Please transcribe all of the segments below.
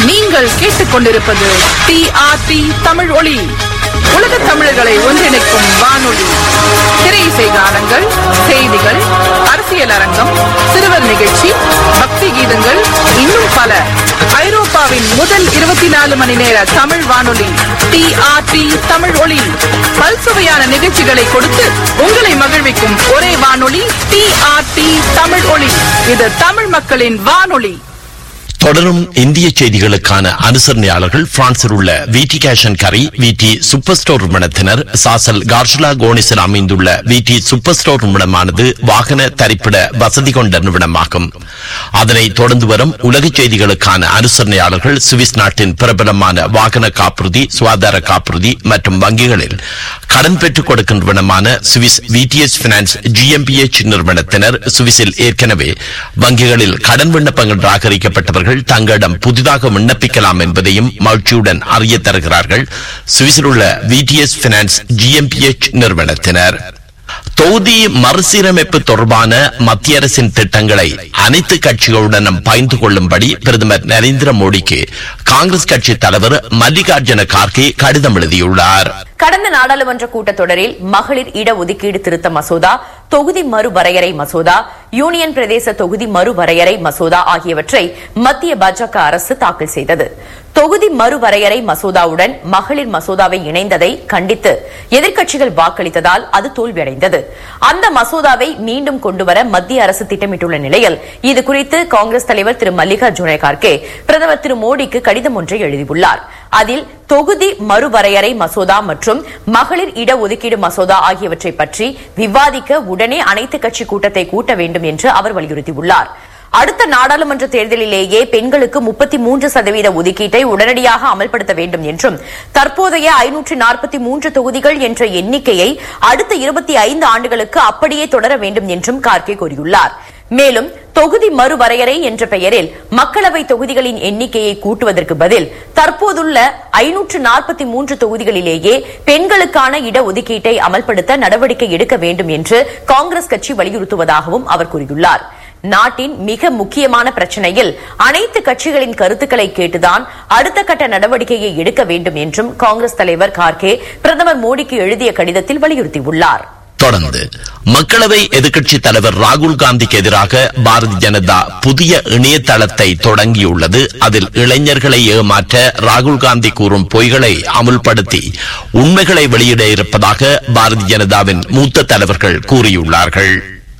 நீங்கள் கேட்டுக்கொண்டிருப்பது டிஆர்டி தமிழ் ஒளி உலக தமிழர்களை ஒன்றிணைக்கும் வானொலி திரை இசை கானங்கள் செய்திகள் அரசியல் அரங்கம் சிறுவர் நிகழ்ச்சி பக்தி கீதங்கள் இன்னும் பல ஐரோப்பாவின் முதல் இருபத்தி நாலு மணி நேர தமிழ் வானொலி டிஆர்டி தமிழ் ஒளி பல்சுவையான நிகழ்ச்சிகளை கொடுத்து உங்களை மகிழ்விக்கும் ஒரே வானொலி டிஆர்டி தமிழ் ஒளி இது தமிழ் மக்களின் வானொலி தொடரும் இந்திய செய்திகளுக்கான அனுசரணையாளர்கள் பிரான்சில் உள்ள விடி கேஷன் கரி விடி சூப்பர் ஸ்டோர் நிறுவனத்தினர் சாசல் கார்ஷுலா கோனிஸில் அமைந்துள்ள விடி சூப்பர் ஸ்டோர் நிறுவனமானது வாகன தரிப்பிட வசதி கொண்ட நிறுவனமாகும் அதனைத் தொடர்ந்து வரும் உலக செய்திகளுக்கான அனுசரணையாளர்கள் சுவிஸ் நாட்டின் பிரபலமான வாகன காப்புறுதி சுகாதார காப்புறுதி மற்றும் வங்கிகளில் கடன் பெற்றுக் கொடுக்கும் நிறுவனமான சுவிஸ் விடிஎஸ் பினான்ஸ் ஜிஎம்பிஎச் நிறுவனத்தினர் சுவிஸில் ஏற்கனவே வங்கிகளில் கடன் விண்ணப்பங்கள் நிராகரிக்கப்பட்டவர்கள் தங்களிடம் புதிதாக விண்ணப்பிக்கலாம் என்பதையும் மகிழ்ச்சியுடன் அறிய தருகிறார்கள் சுவிஸில் உள்ள விடிஎஸ் பினான்ஸ் ஜிஎம்பிஎச் நிறுவனத்தினர் தொகுதி மறுசீரமைப்பு தொடர்பான மத்திய அரசின் திட்டங்களை அனைத்து கட்சிகளுடனும் பகிர்ந்து கொள்ளும்படி பிரதமர் நரேந்திர மோடிக்கு காங்கிரஸ் கட்சி தலைவர் மல்லிகார்ஜுன கார்கே கடிதம் எழுதியுள்ளார் கடந்த நாடாளுமன்ற கூட்டத்தொடரில் மகளிர் இடஒதுக்கீடு திருத்த மசோதா தொகுதி மறுவரையறை மசோதா யூனியன் பிரதேச தொகுதி மறுவரையறை மசோதா ஆகியவற்றை மத்திய பாஜக அரசு தாக்கல் செய்தது தொகுதி மறுவரையறை மசோதாவுடன் மகளிர் மசோதாவை இணைந்ததை கண்டித்து எதிர்க்கட்சிகள் வாக்களித்ததால் அது தோல்வியடைந்தது அந்த மசோதாவை மீண்டும் கொண்டுவர மத்திய அரசு திட்டமிட்டுள்ள நிலையில் இது குறித்து காங்கிரஸ் தலைவர் திரு மல்லிகார்ஜுன கார்கே பிரதமர் திரு மோடிக்கு கடிதம் ஒன்றை எழுதியுள்ளார் அதில் தொகுதி மறுவரையறை மசோதா மற்றும் மகளிர் இடஒதுக்கீடு மசோதா ஆகியவற்றை பற்றி விவாதிக்க உடனே அனைத்து கட்சி கூட்டத்தை கூட்ட வேண்டும் என்று அவர் வலியுறுத்தியுள்ளார் அடுத்த நாடாளுமன்ற தேர்தலிலேயே பெண்களுக்கு முப்பத்தி மூன்று சதவீத ஒதுக்கீட்டை உடனடியாக அமல்படுத்த வேண்டும் என்றும் தற்போதைய ஐநூற்று நாற்பத்தி மூன்று தொகுதிகள் என்ற எண்ணிக்கையை அடுத்த இருபத்தி ஐந்து ஆண்டுகளுக்கு அப்படியே தொடர வேண்டும் என்றும் கார்கே கூறியுள்ளார் மேலும் தொகுதி மறுவரையறை என்ற பெயரில் மக்களவை தொகுதிகளின் எண்ணிக்கையை கூட்டுவதற்கு பதில் தற்போதுள்ள ஐநூற்று நாற்பத்தி மூன்று தொகுதிகளிலேயே பெண்களுக்கான இடஒதுக்கீட்டை அமல்படுத்த நடவடிக்கை எடுக்க வேண்டும் என்று காங்கிரஸ் கட்சி வலியுறுத்துவதாகவும் அவர் கூறியுள்ளார் நாட்டின் மிக முக்கியமான பிரச்சனையில் அனைத்து கட்சிகளின் கருத்துக்களை கேட்டுதான் அடுத்த கட்ட நடவடிக்கையை எடுக்க வேண்டும் என்றும் காங்கிரஸ் தலைவர் கார்கே பிரதமர் மோடிக்கு எழுதிய கடிதத்தில் வலியுறுத்தியுள்ளார் தொடர்ந்து மக்களவை எதிர்க்கட்சி தலைவர் ராகுல் காந்திக்கு எதிராக பாரதிய ஜனதா புதிய இணையதளத்தை தொடங்கியுள்ளது அதில் இளைஞர்களை ஏமாற்ற ராகுல் காந்தி கூறும் பொய்களை அமுல்படுத்தி உண்மைகளை வெளியிட இருப்பதாக பாரதிய ஜனதாவின் மூத்த தலைவர்கள் கூறியுள்ளார்கள்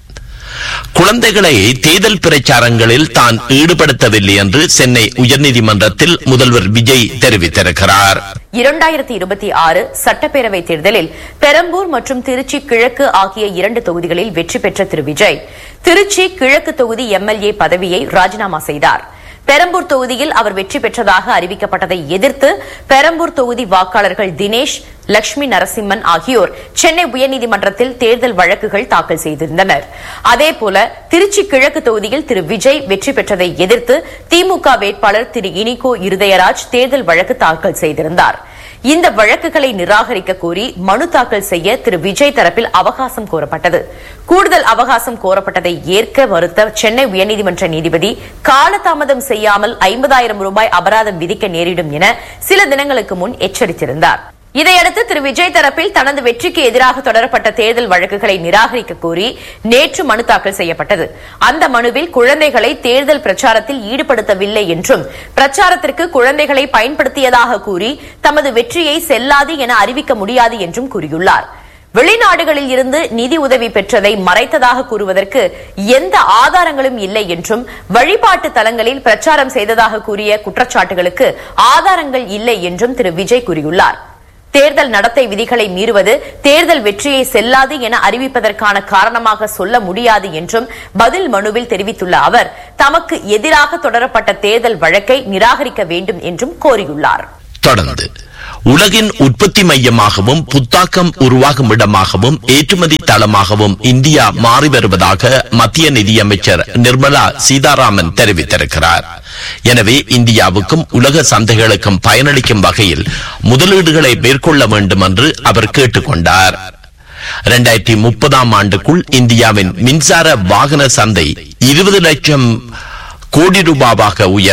குழந்தைகளை தேர்தல் பிரச்சாரங்களில் தான் ஈடுபடுத்தவில்லை என்று சென்னை உயர்நீதிமன்றத்தில் முதல்வர் விஜய் தெரிவித்திருக்கிறார் இரண்டாயிரத்தி இருபத்தி ஆறு சட்டப்பேரவை தேர்தலில் பெரம்பூர் மற்றும் திருச்சி கிழக்கு ஆகிய இரண்டு தொகுதிகளில் வெற்றி பெற்ற திரு விஜய் திருச்சி கிழக்கு தொகுதி எம்எல்ஏ பதவியை ராஜினாமா செய்தார் பெரம்பூர் தொகுதியில் அவர் வெற்றி பெற்றதாக அறிவிக்கப்பட்டதை எதிர்த்து பெரம்பூர் தொகுதி வாக்காளர்கள் தினேஷ் லட்சுமி நரசிம்மன் ஆகியோர் சென்னை உயர்நீதிமன்றத்தில் தேர்தல் வழக்குகள் தாக்கல் செய்திருந்தனர் அதேபோல திருச்சி கிழக்கு தொகுதியில் திரு விஜய் வெற்றி பெற்றதை எதிர்த்து திமுக வேட்பாளர் திரு இனிகோ இருதயராஜ் தேர்தல் வழக்கு தாக்கல் செய்திருந்தார் இந்த வழக்குகளை நிராகரிக்க கோரி மனு தாக்கல் செய்ய திரு விஜய் தரப்பில் அவகாசம் கோரப்பட்டது கூடுதல் அவகாசம் கோரப்பட்டதை ஏற்க மறுத்த சென்னை உயர்நீதிமன்ற நீதிபதி காலதாமதம் செய்யாமல் ஐம்பதாயிரம் ரூபாய் அபராதம் விதிக்க நேரிடும் என சில தினங்களுக்கு முன் எச்சரித்திருந்தார் இதையடுத்து திரு விஜய் தரப்பில் தனது வெற்றிக்கு எதிராக தொடரப்பட்ட தேர்தல் வழக்குகளை நிராகரிக்க கோரி நேற்று மனு தாக்கல் செய்யப்பட்டது அந்த மனுவில் குழந்தைகளை தேர்தல் பிரச்சாரத்தில் ஈடுபடுத்தவில்லை என்றும் பிரச்சாரத்திற்கு குழந்தைகளை பயன்படுத்தியதாக கூறி தமது வெற்றியை செல்லாது என அறிவிக்க முடியாது என்றும் கூறியுள்ளார் வெளிநாடுகளில் இருந்து நிதி உதவி பெற்றதை மறைத்ததாக கூறுவதற்கு எந்த ஆதாரங்களும் இல்லை என்றும் வழிபாட்டு தலங்களில் பிரச்சாரம் செய்ததாக கூறிய குற்றச்சாட்டுகளுக்கு ஆதாரங்கள் இல்லை என்றும் திரு விஜய் கூறியுள்ளார் தேர்தல் நடத்தை விதிகளை மீறுவது தேர்தல் வெற்றியை செல்லாது என அறிவிப்பதற்கான காரணமாக சொல்ல முடியாது என்றும் பதில் மனுவில் தெரிவித்துள்ள அவர் தமக்கு எதிராக தொடரப்பட்ட தேர்தல் வழக்கை நிராகரிக்க வேண்டும் என்றும் கோரியுள்ளார் தொடர்ந்து உலகின் உற்பத்தி மையமாகவும் புத்தாக்கம் உருவாகும் இடமாகவும் ஏற்றுமதி தளமாகவும் இந்தியா மாறி வருவதாக மத்திய நிதியமைச்சர் நிர்மலா சீதாராமன் தெரிவித்திருக்கிறார் எனவே இந்தியாவுக்கும் உலக சந்தைகளுக்கும் பயனளிக்கும் வகையில் முதலீடுகளை மேற்கொள்ள வேண்டும் என்று அவர் கேட்டுக்கொண்டார் இரண்டாயிரத்தி முப்பதாம் ஆண்டுக்குள் இந்தியாவின் மின்சார வாகன சந்தை இருபது லட்சம் கோடி ரூபாவாக உயரும்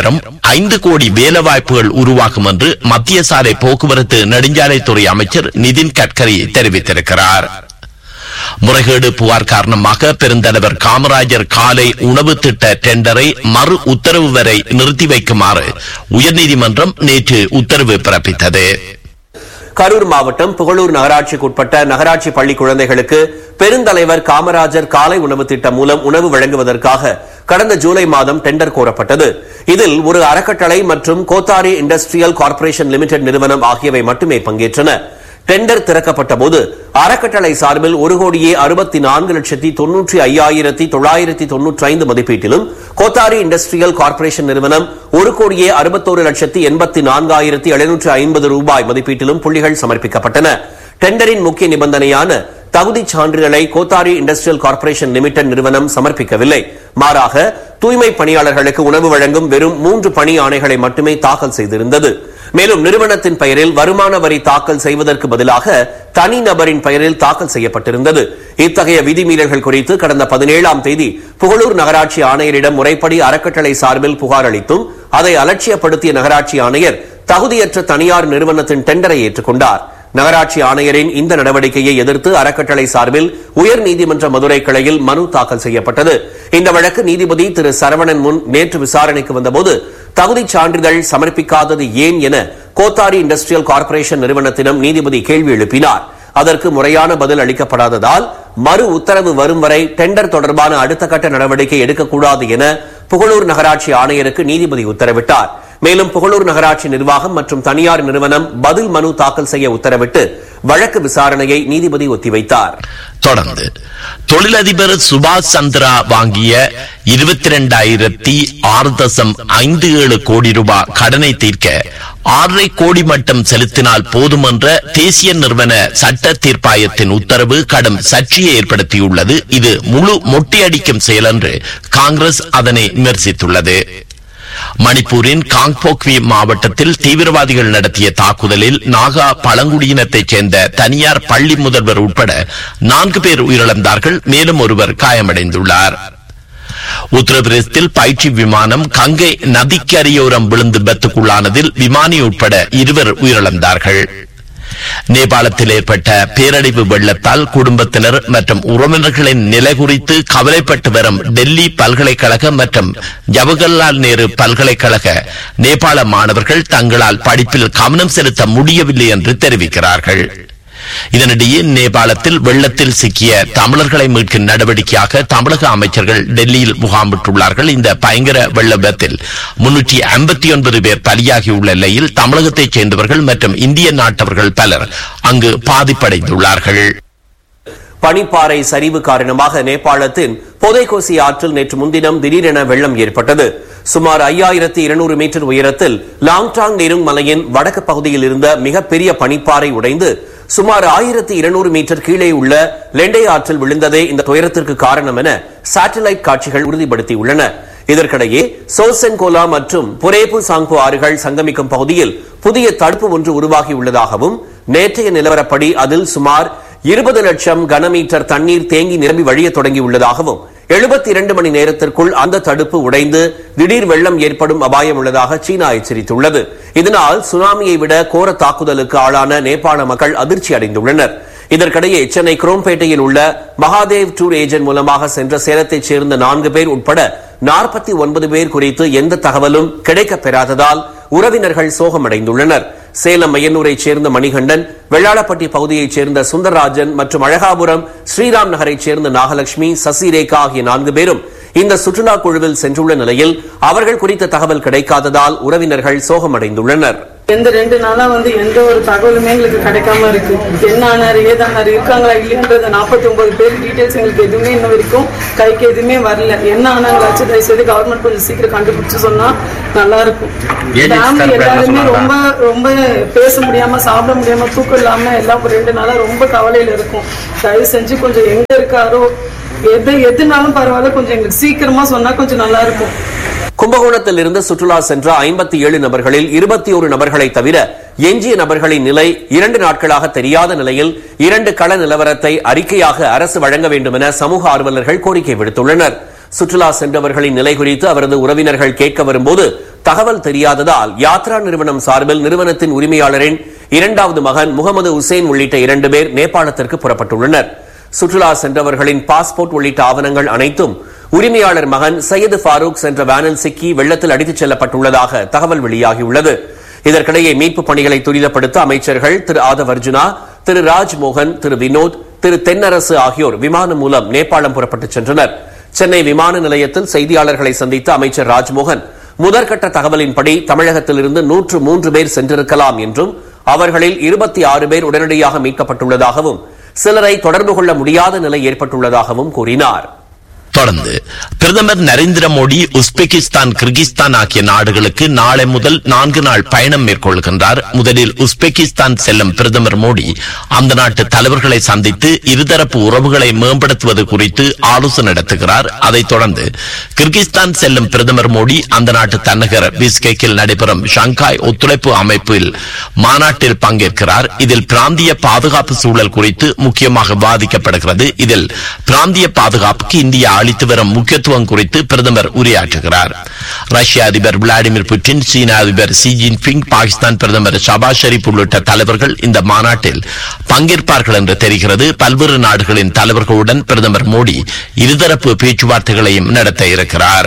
ஐந்து கோடி வேலைவாய்ப்புகள் உருவாகும் என்று மத்திய சாலை போக்குவரத்து நெடுஞ்சாலைத்துறை அமைச்சர் நிதின் கட்கரி தெரிவித்திருக்கிறார் முறைகேடு புகார் காரணமாக பெருந்தலைவர் காமராஜர் காலை உணவு திட்ட டெண்டரை மறு உத்தரவு வரை நிறுத்தி வைக்குமாறு உயர்நீதிமன்றம் நேற்று உத்தரவு பிறப்பித்தது கரூர் மாவட்டம் புகழூர் நகராட்சிக்கு உட்பட்ட நகராட்சி பள்ளி குழந்தைகளுக்கு பெருந்தலைவர் காமராஜர் காலை உணவு திட்டம் மூலம் உணவு வழங்குவதற்காக கடந்த ஜூலை மாதம் டெண்டர் கோரப்பட்டது இதில் ஒரு அறக்கட்டளை மற்றும் கோத்தாரி இண்டஸ்ட்ரியல் கார்ப்பரேஷன் லிமிடெட் நிறுவனம் ஆகியவை மட்டுமே பங்கேற்றன டெண்டர் திறக்கப்பட்ட போது அறக்கட்டளை சார்பில் ஒரு கோடியே அறுபத்தி நான்கு லட்சத்தி தொன்னூற்றி ஐயாயிரத்தி தொள்ளாயிரத்தி தொன்னூற்றி ஐந்து மதிப்பீட்டிலும் கோத்தாரி இண்டஸ்ட்ரியல் கார்ப்பரேஷன் நிறுவனம் ஒரு கோடியே அறுபத்தோரு லட்சத்தி எண்பத்தி நான்காயிரத்தி எழுநூற்று ஐம்பது ரூபாய் மதிப்பீட்டிலும் புள்ளிகள் சமர்ப்பிக்கப்பட்டன டெண்டரின் முக்கிய நிபந்தனையான தகுதி சான்றிதழை கோத்தாரி இண்டஸ்ட்ரியல் கார்ப்பரேஷன் லிமிடெட் நிறுவனம் சமர்ப்பிக்கவில்லை மாறாக தூய்மை பணியாளர்களுக்கு உணவு வழங்கும் வெறும் மூன்று பணி ஆணைகளை மட்டுமே தாக்கல் செய்திருந்தது மேலும் நிறுவனத்தின் பெயரில் வருமான வரி தாக்கல் செய்வதற்கு பதிலாக தனிநபரின் பெயரில் தாக்கல் செய்யப்பட்டிருந்தது இத்தகைய விதிமீறல்கள் குறித்து கடந்த பதினேழாம் தேதி புகழூர் நகராட்சி ஆணையரிடம் முறைப்படி அறக்கட்டளை சார்பில் புகார் அளித்தும் அதை அலட்சியப்படுத்திய நகராட்சி ஆணையர் தகுதியற்ற தனியார் நிறுவனத்தின் டெண்டரை ஏற்றுக்கொண்டார் நகராட்சி ஆணையரின் இந்த நடவடிக்கையை எதிர்த்து அறக்கட்டளை சார்பில் உயர் நீதிமன்ற மதுரை கிளையில் மனு தாக்கல் செய்யப்பட்டது இந்த வழக்கு நீதிபதி திரு சரவணன் முன் நேற்று விசாரணைக்கு வந்தபோது தகுதி சான்றிதழ் சமர்ப்பிக்காதது ஏன் என கோத்தாரி இண்டஸ்ட்ரியல் கார்ப்பரேஷன் நிறுவனத்திடம் நீதிபதி கேள்வி எழுப்பினார் அதற்கு முறையான பதில் அளிக்கப்படாததால் மறு உத்தரவு வரும் வரை டெண்டர் தொடர்பான அடுத்த கட்ட நடவடிக்கை எடுக்கக்கூடாது என புகழூர் நகராட்சி ஆணையருக்கு நீதிபதி உத்தரவிட்டார் மேலும் புகழூர் நகராட்சி நிர்வாகம் மற்றும் தனியார் நிறுவனம் பதில் மனு தாக்கல் செய்ய உத்தரவிட்டு வழக்கு விசாரணையை நீதிபதி ஒத்திவைத்தார் தொடர்ந்து தொழிலதிபர் சுபாஷ் சந்திரா வாங்கிய இருபத்தி ரெண்டாயிரத்தி ஆறு தசம் ஐந்து ஏழு கோடி ரூபாய் கடனை தீர்க்க ஆறரை கோடி மட்டும் செலுத்தினால் போதும் என்ற தேசிய நிறுவன சட்ட தீர்ப்பாயத்தின் உத்தரவு கடும் சர்ச்சையை ஏற்படுத்தியுள்ளது இது முழு மொட்டையடிக்கும் செயல் என்று காங்கிரஸ் அதனை விமர்சித்துள்ளது மணிப்பூரின் காங்போக்வி மாவட்டத்தில் தீவிரவாதிகள் நடத்திய தாக்குதலில் நாகா பழங்குடியினத்தைச் சேர்ந்த தனியார் பள்ளி முதல்வர் உட்பட நான்கு பேர் உயிரிழந்தார்கள் மேலும் ஒருவர் காயமடைந்துள்ளார் உத்தரப்பிரதேசத்தில் பயிற்சி விமானம் கங்கை நதிக்கு அரையோரம் விழுந்து விபத்துக்குள்ளானதில் விமானி உட்பட இருவர் உயிரிழந்தார்கள் நேபாளத்தில் ஏற்பட்ட பேரழிவு வெள்ளத்தால் குடும்பத்தினர் மற்றும் உறவினர்களின் நிலை குறித்து கவலைப்பட்டு வரும் டெல்லி பல்கலைக்கழக மற்றும் ஜவஹர்லால் நேரு பல்கலைக்கழக நேபாள மாணவர்கள் தங்களால் படிப்பில் கவனம் செலுத்த முடியவில்லை என்று தெரிவிக்கிறார்கள் இதனிடையே நேபாளத்தில் வெள்ளத்தில் சிக்கிய தமிழர்களை மீட்கும் நடவடிக்கையாக தமிழக அமைச்சர்கள் டெல்லியில் முகாமிட்டுள்ளார்கள் இந்த பயங்கர வெள்ள விபத்தில் முன்னூற்றி ஐம்பத்தி ஒன்பது பேர் பலியாகியுள்ள நிலையில் தமிழகத்தைச் சேர்ந்தவர்கள் மற்றும் இந்திய நாட்டவர்கள் பலர் அங்கு பாதிப்படைந்துள்ளார்கள் பனிப்பாறை சரிவு காரணமாக நேபாளத்தின் பொதைகோசி ஆற்றில் நேற்று முன்தினம் திடீரென வெள்ளம் ஏற்பட்டது சுமார் ஐயாயிரத்தி இருநூறு மீட்டர் உயரத்தில் லாங்டாங் நெருங் மலையின் வடக்கு பகுதியில் இருந்த மிகப்பெரிய பனிப்பாறை உடைந்து சுமார் ஆயிரத்தி இருநூறு மீட்டர் கீழே உள்ள லெண்டை ஆற்றில் விழுந்ததே இந்த துயரத்திற்கு காரணம் என சாட்டலைட் காட்சிகள் உறுதிப்படுத்தியுள்ளன இதற்கிடையே சோசென்கோலா மற்றும் புரேபு சாங்பு ஆறுகள் சங்கமிக்கும் பகுதியில் புதிய தடுப்பு ஒன்று உருவாகியுள்ளதாகவும் நேற்றைய நிலவரப்படி அதில் சுமார் இருபது லட்சம் கனமீட்டர் தண்ணீர் தேங்கி நிரம்பி வழிய தொடங்கியுள்ளதாகவும் எழுபத்தி இரண்டு மணி நேரத்திற்குள் அந்த தடுப்பு உடைந்து திடீர் வெள்ளம் ஏற்படும் அபாயம் உள்ளதாக சீனா எச்சரித்துள்ளது இதனால் சுனாமியை விட கோர தாக்குதலுக்கு ஆளான நேபாள மக்கள் அதிர்ச்சி அடைந்துள்ளனர் இதற்கிடையே சென்னை குரோம்பேட்டையில் உள்ள மகாதேவ் டூர் ஏஜென்ட் மூலமாக சென்ற சேலத்தைச் சேர்ந்த நான்கு பேர் உட்பட நாற்பத்தி ஒன்பது பேர் குறித்து எந்த தகவலும் கிடைக்கப் பெறாததால் உறவினர்கள் சோகமடைந்துள்ளனர் சேலம் மையனூரைச் சேர்ந்த மணிகண்டன் வெள்ளாளப்பட்டி பகுதியைச் சேர்ந்த சுந்தரராஜன் மற்றும் அழகாபுரம் ஸ்ரீராம் நகரைச் சேர்ந்த நாகலட்சுமி சசிரேகா ஆகிய நான்கு பேரும் இந்த சுற்றுலா குழுவில் சென்றுள்ள நிலையில் அவர்கள் குறித்த தகவல் கிடைக்காததால் உறவினர்கள் சோகமடைந்துள்ளனர் எந்த ரெண்டு நாளா வந்து எந்த ஒரு தகவலுமே எங்களுக்கு கிடைக்காம இருக்கு என்ன ஆனாரு ஏதானாரு இருக்காங்களா இல்லையன்றது நாற்பத்தி ஒன்பது பேர் டீடைல்ஸ் எங்களுக்கு எதுவுமே இன்ன வரைக்கும் கைக்கு எதுவுமே வரல என்ன ஆனாங்களாச்சும் தயவு செய்து கவர்மெண்ட் கொஞ்சம் சீக்கிரம் கண்டுபிடிச்சு சொன்னா நல்லா இருக்கும் ஃபேமிலி எல்லாருமே ரொம்ப ரொம்ப பேச முடியாம சாப்பிட முடியாம தூக்கம் இல்லாம எல்லாம் ஒரு ரெண்டு நாளா ரொம்ப கவலையில இருக்கும் தயவு செஞ்சு கொஞ்சம் எங்க இருக்காரோ எது எதுனாலும் பரவாயில்ல கொஞ்சம் எங்களுக்கு சீக்கிரமா சொன்னா கொஞ்சம் நல்லா இருக்கும் கும்பகோணத்தில் இருந்து சுற்றுலா சென்ற ஐம்பத்தி ஏழு நபர்களில் இருபத்தி ஒரு நபர்களை தவிர எஞ்சிய நபர்களின் நிலை இரண்டு நாட்களாக தெரியாத நிலையில் இரண்டு கள நிலவரத்தை அறிக்கையாக அரசு வழங்க வேண்டும் என சமூக ஆர்வலர்கள் கோரிக்கை விடுத்துள்ளனர் சுற்றுலா சென்றவர்களின் நிலை குறித்து அவரது உறவினர்கள் கேட்க வரும்போது தகவல் தெரியாததால் யாத்ரா நிறுவனம் சார்பில் நிறுவனத்தின் உரிமையாளரின் இரண்டாவது மகன் முகமது உசேன் உள்ளிட்ட இரண்டு பேர் நேபாளத்திற்கு புறப்பட்டுள்ளனர் சுற்றுலா சென்றவர்களின் பாஸ்போர்ட் உள்ளிட்ட ஆவணங்கள் அனைத்தும் உரிமையாளர் மகன் சையது ஃபாரூக் சென்ற வேனில் சிக்கி வெள்ளத்தில் அடித்துச் செல்லப்பட்டுள்ளதாக தகவல் வெளியாகியுள்ளது இதற்கிடையே மீட்பு பணிகளை துரிதப்படுத்த அமைச்சர்கள் திரு ஆதவ் அர்ஜுனா திரு ராஜ்மோகன் திரு வினோத் திரு தென்னரசு ஆகியோர் விமானம் மூலம் நேபாளம் புறப்பட்டுச் சென்றனர் சென்னை விமான நிலையத்தில் செய்தியாளர்களை சந்தித்த அமைச்சர் ராஜ்மோகன் முதற்கட்ட தகவலின்படி தமிழகத்திலிருந்து நூற்று மூன்று பேர் சென்றிருக்கலாம் என்றும் அவர்களில் இருபத்தி ஆறு பேர் உடனடியாக மீட்கப்பட்டுள்ளதாகவும் சிலரை தொடர்பு கொள்ள முடியாத நிலை ஏற்பட்டுள்ளதாகவும் கூறினார் தொடர்ந்து பிரதமர் நரேந்திர மோடி உஸ்பெகிஸ்தான் கிர்கிஸ்தான் ஆகிய நாடுகளுக்கு நாளை முதல் நான்கு நாள் பயணம் மேற்கொள்கின்றார் முதலில் உஸ்பெகிஸ்தான் செல்லும் பிரதமர் மோடி அந்த நாட்டு தலைவர்களை சந்தித்து இருதரப்பு உறவுகளை மேம்படுத்துவது குறித்து ஆலோசனை நடத்துகிறார் அதைத் தொடர்ந்து கிர்கிஸ்தான் செல்லும் பிரதமர் மோடி அந்த நாட்டு தலைநகர் பிஸ்கெக்கில் நடைபெறும் ஷங்காய் ஒத்துழைப்பு அமைப்பில் மாநாட்டில் பங்கேற்கிறார் இதில் பிராந்திய பாதுகாப்பு சூழல் குறித்து முக்கியமாக விவாதிக்கப்படுகிறது இதில் பிராந்திய பாதுகாப்புக்கு இந்தியா அளித்து வரும் முக்கியத்துவம் குறித்து பிரதமர் உரையாற்றுகிறார் ரஷ்ய அதிபர் விளாடிமிர் புட்டின் சீன அதிபர் ஷி ஜின்பிங் பாகிஸ்தான் பிரதமர் ஷபாஸ் ஷெரீப் உள்ளிட்ட தலைவர்கள் இந்த மாநாட்டில் பங்கேற்பார்கள் என்று தெரிகிறது பல்வேறு நாடுகளின் தலைவர்களுடன் பிரதமர் மோடி இருதரப்பு பேச்சுவார்த்தைகளையும் நடத்த இருக்கிறார்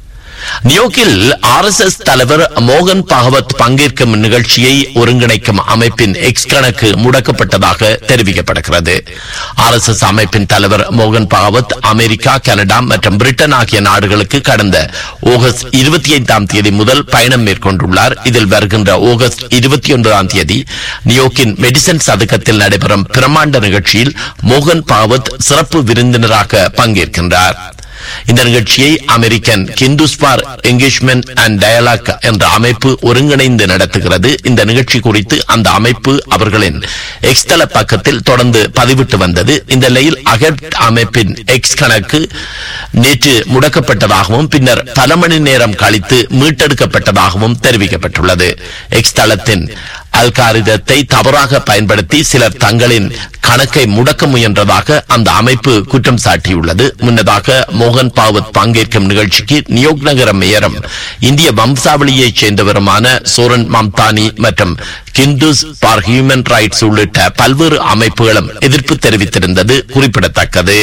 நியோக்கில் ஆர் எஸ் எஸ் தலைவர் மோகன் பாகவத் பங்கேற்கும் நிகழ்ச்சியை ஒருங்கிணைக்கும் அமைப்பின் எக்ஸ் கணக்கு முடக்கப்பட்டதாக தெரிவிக்கப்படுகிறது ஆர் எஸ் எஸ் அமைப்பின் தலைவர் மோகன் பாகவத் அமெரிக்கா கனடா மற்றும் பிரிட்டன் ஆகிய நாடுகளுக்கு கடந்த ஆகஸ்ட் இருபத்தி ஐந்தாம் தேதி முதல் பயணம் மேற்கொண்டுள்ளார் இதில் வருகின்ற ஆகஸ்ட் இருபத்தி ஒன்பதாம் தேதி நியோக்கின் மெடிசன் சதுக்கத்தில் நடைபெறும் பிரமாண்ட நிகழ்ச்சியில் மோகன் பாகவத் சிறப்பு விருந்தினராக பங்கேற்கின்றார் இந்த நிகழ்ச்சியை அமெரிக்கன் கிந்துஸ்பார் எங்கேஜ்மெண்ட் அண்ட் டயலாக் என்ற அமைப்பு ஒருங்கிணைந்து நடத்துகிறது இந்த நிகழ்ச்சி குறித்து அந்த அமைப்பு அவர்களின் எக்ஸ் தள பக்கத்தில் தொடர்ந்து பதிவிட்டு வந்தது இந்த நிலையில் அகட் அமைப்பின் எக்ஸ் கணக்கு நேற்று முடக்கப்பட்டதாகவும் பின்னர் பல மணி நேரம் கழித்து மீட்டெடுக்கப்பட்டதாகவும் தெரிவிக்கப்பட்டுள்ளது எக்ஸ் தளத்தின் அல்காரிதத்தை தவறாக பயன்படுத்தி சிலர் தங்களின் கணக்கை முடக்க முயன்றதாக அந்த அமைப்பு குற்றம் சாட்டியுள்ளது முன்னதாக மோகன் பாவத் பங்கேற்கும் நிகழ்ச்சிக்கு நியோக் நகர மேயரும் இந்திய வம்சாவளியைச் சேர்ந்தவருமான சோரன் மம்தானி மற்றும் கிந்துஸ் ஃபார் ஹியூமன் ரைட்ஸ் உள்ளிட்ட பல்வேறு அமைப்புகளும் எதிர்ப்பு தெரிவித்திருந்தது குறிப்பிடத்தக்கது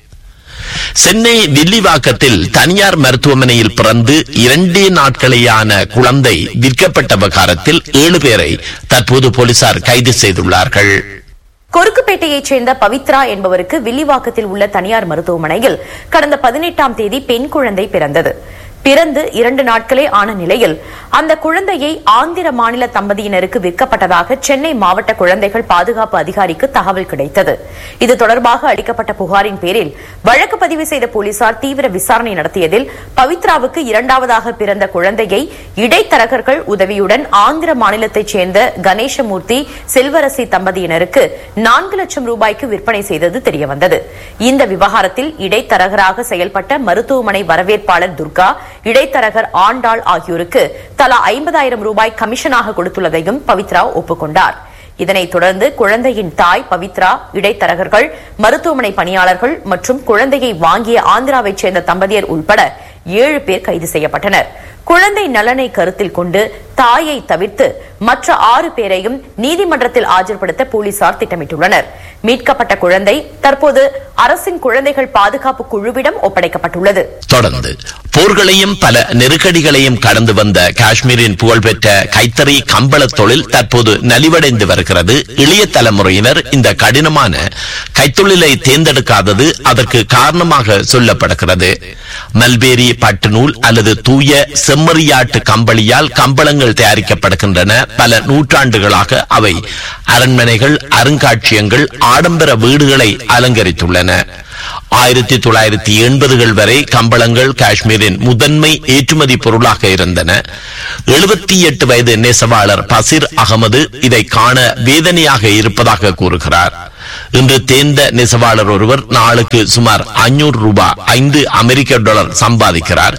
சென்னை வில்லிவாக்கத்தில் தனியார் மருத்துவமனையில் பிறந்து இரண்டே நாட்களேயான குழந்தை விற்கப்பட்ட விவகாரத்தில் ஏழு பேரை தற்போது போலீசார் கைது செய்துள்ளார்கள் கொருக்குப்பேட்டையைச் சேர்ந்த பவித்ரா என்பவருக்கு வில்லிவாக்கத்தில் உள்ள தனியார் மருத்துவமனையில் கடந்த பதினெட்டாம் தேதி பெண் குழந்தை பிறந்தது பிறந்து இரண்டு நாட்களே ஆன நிலையில் அந்த குழந்தையை ஆந்திர மாநில தம்பதியினருக்கு விற்கப்பட்டதாக சென்னை மாவட்ட குழந்தைகள் பாதுகாப்பு அதிகாரிக்கு தகவல் கிடைத்தது இது தொடர்பாக அளிக்கப்பட்ட புகாரின் பேரில் வழக்கு பதிவு செய்த போலீசார் தீவிர விசாரணை நடத்தியதில் பவித்ராவுக்கு இரண்டாவதாக பிறந்த குழந்தையை இடைத்தரகர்கள் உதவியுடன் ஆந்திர மாநிலத்தைச் சேர்ந்த கணேசமூர்த்தி செல்வரசி தம்பதியினருக்கு நான்கு லட்சம் ரூபாய்க்கு விற்பனை செய்தது தெரியவந்தது இந்த விவகாரத்தில் இடைத்தரகராக செயல்பட்ட மருத்துவமனை வரவேற்பாளர் துர்கா இடைத்தரகர் ஆண்டாள் ஆகியோருக்கு தலா ஐம்பதாயிரம் ரூபாய் கமிஷனாக கொடுத்துள்ளதையும் பவித்ரா ஒப்புக்கொண்டார் இதனைத் தொடர்ந்து குழந்தையின் தாய் பவித்ரா இடைத்தரகர்கள் மருத்துவமனை பணியாளர்கள் மற்றும் குழந்தையை வாங்கிய ஆந்திராவைச் சேர்ந்த தம்பதியர் உள்பட ஏழு பேர் கைது செய்யப்பட்டனர் குழந்தை நலனை கருத்தில் கொண்டு தாயை தவிர்த்து மற்ற ஆறு பேரையும் நீதிமன்றத்தில் ஆஜர்படுத்த போலீசார் திட்டமிட்டுள்ளனர் மீட்கப்பட்ட குழந்தை தற்போது அரசின் குழந்தைகள் பாதுகாப்பு குழுவிடம் ஒப்படைக்கப்பட்டுள்ளது தொடர்ந்து போர்களையும் பல நெருக்கடிகளையும் கடந்து வந்த காஷ்மீரின் புகழ்பெற்ற கைத்தறி கம்பள தொழில் தற்போது நலிவடைந்து வருகிறது இளைய தலைமுறையினர் இந்த கடினமான கைத்தொழிலை தேர்ந்தெடுக்காதது அதற்கு காரணமாக சொல்லப்படுகிறது மல்பேரி பட்டு நூல் அல்லது தூய செம்மறியாட்டு கம்பளியால் கம்பளங்கள் தயாரிக்கப்படுகின்றன பல நூற்றாண்டுகளாக அவை அரண்மனைகள் அருங்காட்சியகங்கள் ஆடம்பர வீடுகளை அலங்கரித்துள்ளன ஆயிரத்தி தொள்ளாயிரத்தி எண்பதுகள் வரை கம்பளங்கள் காஷ்மீரின் முதன்மை ஏற்றுமதி பொருளாக இருந்தன எழுபத்தி எட்டு வயது நெசவாளர் பசிர் அகமது இதை காண வேதனையாக இருப்பதாக கூறுகிறார் இன்று தேர்ந்த நெசவாளர் ஒருவர் நாளுக்கு சுமார் அஞ்சூறு ரூபாய் ஐந்து அமெரிக்க டாலர் சம்பாதிக்கிறார்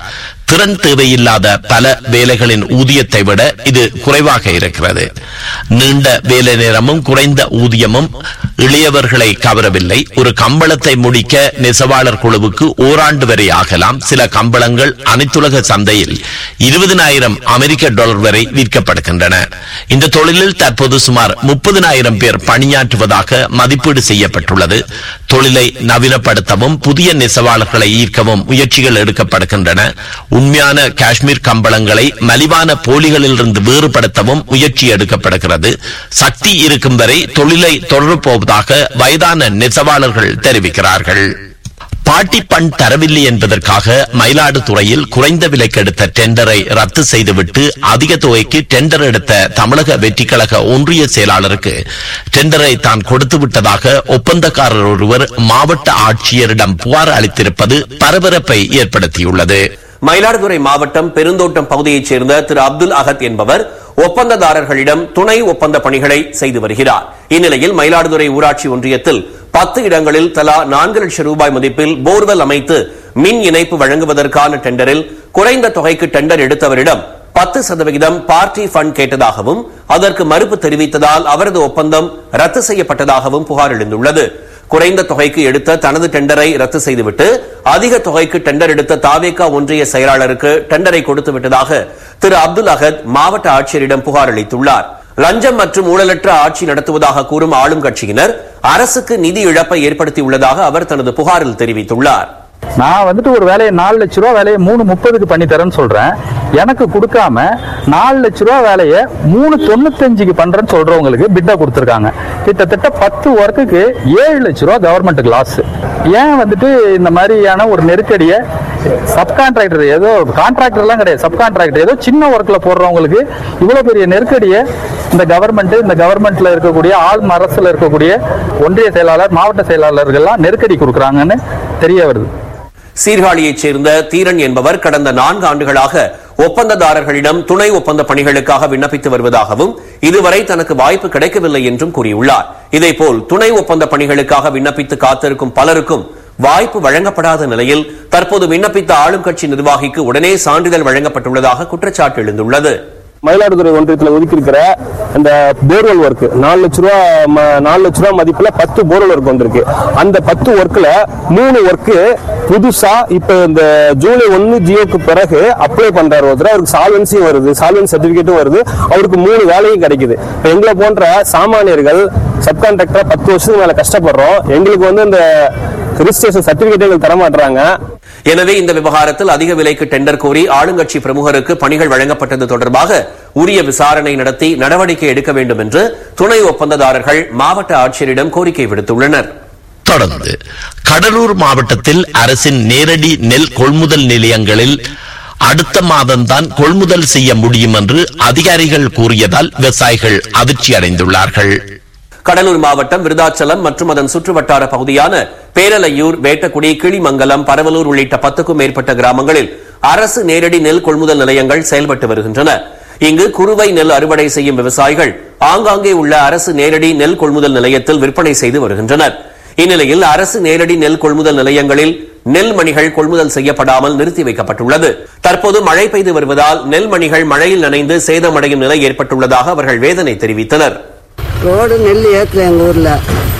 திறன் தேவையில்லாத பல வேலைகளின் ஊதியத்தை விட இது குறைவாக இருக்கிறது நீண்ட வேலை நேரமும் குறைந்த ஊதியமும் இளையவர்களை கவரவில்லை ஒரு கம்பளத்தை முடிக்க நெசவாளர் குழுவுக்கு ஓராண்டு வரை ஆகலாம் சில கம்பளங்கள் அனைத்துலக சந்தையில் இருபதினாயிரம் அமெரிக்க டாலர் வரை விற்கப்படுகின்றன இந்த தொழிலில் தற்போது சுமார் முப்பதினாயிரம் பேர் பணியாற்றுவதாக மதிப்பீடு செய்யப்பட்டுள்ளது தொழிலை நவீனப்படுத்தவும் புதிய நெசவாளர்களை ஈர்க்கவும் முயற்சிகள் எடுக்கப்படுகின்றன உண்மையான காஷ்மீர் கம்பளங்களை மலிவான போலிகளிலிருந்து வேறுபடுத்தவும் முயற்சி எடுக்கப்படுகிறது சக்தி இருக்கும் வரை தொழிலை தொடரப் போவதாக வயதான நெசவாளர்கள் தெரிவிக்கிறார்கள் பாட்டி பண் தரவில்லை என்பதற்காக மயிலாடுதுறையில் குறைந்த விலைக்கு எடுத்த டெண்டரை ரத்து செய்துவிட்டு அதிக தொகைக்கு டெண்டர் எடுத்த தமிழக வெற்றிக்கழக ஒன்றிய செயலாளருக்கு டெண்டரை தான் கொடுத்து விட்டதாக ஒப்பந்தக்காரர் ஒருவர் மாவட்ட ஆட்சியரிடம் புகார் அளித்திருப்பது பரபரப்பை ஏற்படுத்தியுள்ளது மயிலாடுதுறை மாவட்டம் பெருந்தோட்டம் பகுதியைச் சேர்ந்த திரு அப்துல் அகத் என்பவர் ஒப்பந்ததாரர்களிடம் துணை ஒப்பந்த பணிகளை செய்து வருகிறார் இந்நிலையில் மயிலாடுதுறை ஊராட்சி ஒன்றியத்தில் பத்து இடங்களில் தலா நான்கு லட்சம் ரூபாய் மதிப்பில் போர்வெல் அமைத்து மின் இணைப்பு வழங்குவதற்கான டெண்டரில் குறைந்த தொகைக்கு டெண்டர் எடுத்தவரிடம் பத்து சதவிகிதம் பார்ட்டி ஃபண்ட் கேட்டதாகவும் அதற்கு மறுப்பு தெரிவித்ததால் அவரது ஒப்பந்தம் ரத்து செய்யப்பட்டதாகவும் புகார் எழுந்துள்ளது குறைந்த தொகைக்கு எடுத்த தனது டெண்டரை ரத்து செய்துவிட்டு அதிக தொகைக்கு டெண்டர் எடுத்த தாவேகா ஒன்றிய செயலாளருக்கு டெண்டரை கொடுத்து விட்டதாக திரு அப்துல் அகத் மாவட்ட ஆட்சியரிடம் புகார் அளித்துள்ளார் லஞ்சம் மற்றும் ஊழலற்ற ஆட்சி நடத்துவதாக கூறும் ஆளும் கட்சியினர் அரசுக்கு நிதி இழப்பை ஏற்படுத்தியுள்ளதாக அவர் தனது புகாரில் தெரிவித்துள்ளார் நான் வந்துட்டு ஒரு வேலையை நாலு லட்ச ரூபா வேலையை மூணு முப்பதுக்கு பண்ணி தரேன்னு சொல்றேன் எனக்கு கொடுக்காம நாலு லட்ச ரூபா வேலையை மூணு தொண்ணூத்தஞ்சுக்கு பண்றேன்னு சொல்றவங்களுக்கு பிட்டா கொடுத்துருக்காங்க கிட்டத்தட்ட பத்து ஒர்க்குக்கு ஏழு லட்ச ரூபா கவர்மெண்ட்டுக்கு லாஸ் ஏன் வந்துட்டு இந்த மாதிரியான ஒரு நெருக்கடியை சப்கான்ட்ராக்டர் ஏதோ கான்ட்ராக்டர்லாம் கிடையாது சப்கான்ட்ராக்டர் ஏதோ சின்ன ஒர்க்ல போடுறவங்களுக்கு இவ்வளவு பெரிய நெருக்கடியை இந்த கவர்மெண்ட் இந்த கவர்மெண்ட்ல இருக்கக்கூடிய ஆள் அரசுல இருக்கக்கூடிய ஒன்றிய செயலாளர் மாவட்ட செயலாளர்கள்லாம் நெருக்கடி கொடுக்குறாங்கன்னு தெரிய வருது சீர்காழியைச் சேர்ந்த தீரன் என்பவர் கடந்த நான்கு ஆண்டுகளாக ஒப்பந்ததாரர்களிடம் துணை ஒப்பந்த பணிகளுக்காக விண்ணப்பித்து வருவதாகவும் இதுவரை தனக்கு வாய்ப்பு கிடைக்கவில்லை என்றும் கூறியுள்ளார் இதேபோல் துணை ஒப்பந்த பணிகளுக்காக விண்ணப்பித்து காத்திருக்கும் பலருக்கும் வாய்ப்பு வழங்கப்படாத நிலையில் தற்போது விண்ணப்பித்த ஆளும் கட்சி நிர்வாகிக்கு உடனே சான்றிதழ் வழங்கப்பட்டுள்ளதாக குற்றச்சாட்டு எழுந்துள்ளது மயிலாடுதுறை ஒன்றியத்தில் ஒதுக்கி இருக்கிற இந்த போர்வெல் ஒர்க் நாலு லட்ச ரூபா ம- நாலு லட்ச ரூபா மதிப்புல பத்து போர்வெல் ஒர்க் வந்திருக்கு அந்த பத்து ஒர்க்ல மூணு ஒர்க்கு புதுசா இப்ப இந்த ஜூலை ஒன்னு ஜியோக்கு பிறகு அப்ளை பண்றாரு ஒருத்தர் அவருக்கு சால்வன்சியும் வருது சால்வன்சி சர்டிபிகேட்டும் வருது அவருக்கு மூணு வேலையும் கிடைக்குது இப்ப எங்களை போன்ற சாமானியர்கள் சப்கான்ட்ராக்டரா பத்து வருஷத்துக்கு மேல கஷ்டப்படுறோம் எங்களுக்கு வந்து இந்த ரிஜிஸ்ட்ரேஷன் சர்டிபிகேட் எங்களுக்கு தர மாட்டாங்க எனவே இந்த விவகாரத்தில் அதிக விலைக்கு டெண்டர் கோரி ஆளுங்கட்சி பிரமுகருக்கு பணிகள் வழங்கப்பட்டது தொடர்பாக உரிய விசாரணை நடத்தி நடவடிக்கை எடுக்க வேண்டும் என்று துணை ஒப்பந்ததாரர்கள் மாவட்ட ஆட்சியரிடம் கோரிக்கை விடுத்துள்ளனர் தொடர்ந்து கடலூர் மாவட்டத்தில் அரசின் நேரடி நெல் கொள்முதல் நிலையங்களில் அடுத்த மாதம்தான் கொள்முதல் செய்ய முடியும் என்று அதிகாரிகள் கூறியதால் விவசாயிகள் அதிர்ச்சி அடைந்துள்ளார்கள் கடலூர் மாவட்டம் விருதாச்சலம் மற்றும் அதன் சுற்றுவட்டார பகுதியான பேரலையூர் வேட்டக்குடி கிளிமங்கலம் பரவலூர் உள்ளிட்ட பத்துக்கும் மேற்பட்ட கிராமங்களில் அரசு நேரடி நெல் கொள்முதல் நிலையங்கள் செயல்பட்டு வருகின்றன இங்கு குறுவை நெல் அறுவடை செய்யும் விவசாயிகள் ஆங்காங்கே உள்ள அரசு நேரடி நெல் கொள்முதல் நிலையத்தில் விற்பனை செய்து வருகின்றனர் இந்நிலையில் அரசு நேரடி நெல் கொள்முதல் நிலையங்களில் நெல் மணிகள் கொள்முதல் செய்யப்படாமல் நிறுத்தி வைக்கப்பட்டுள்ளது தற்போது மழை பெய்து வருவதால் நெல் மணிகள் மழையில் நனைந்து சேதமடையும் நிலை ஏற்பட்டுள்ளதாக அவர்கள் வேதனை தெரிவித்தனர் ரோடு நெல் ஏற்றல எங்கள் ஊரில்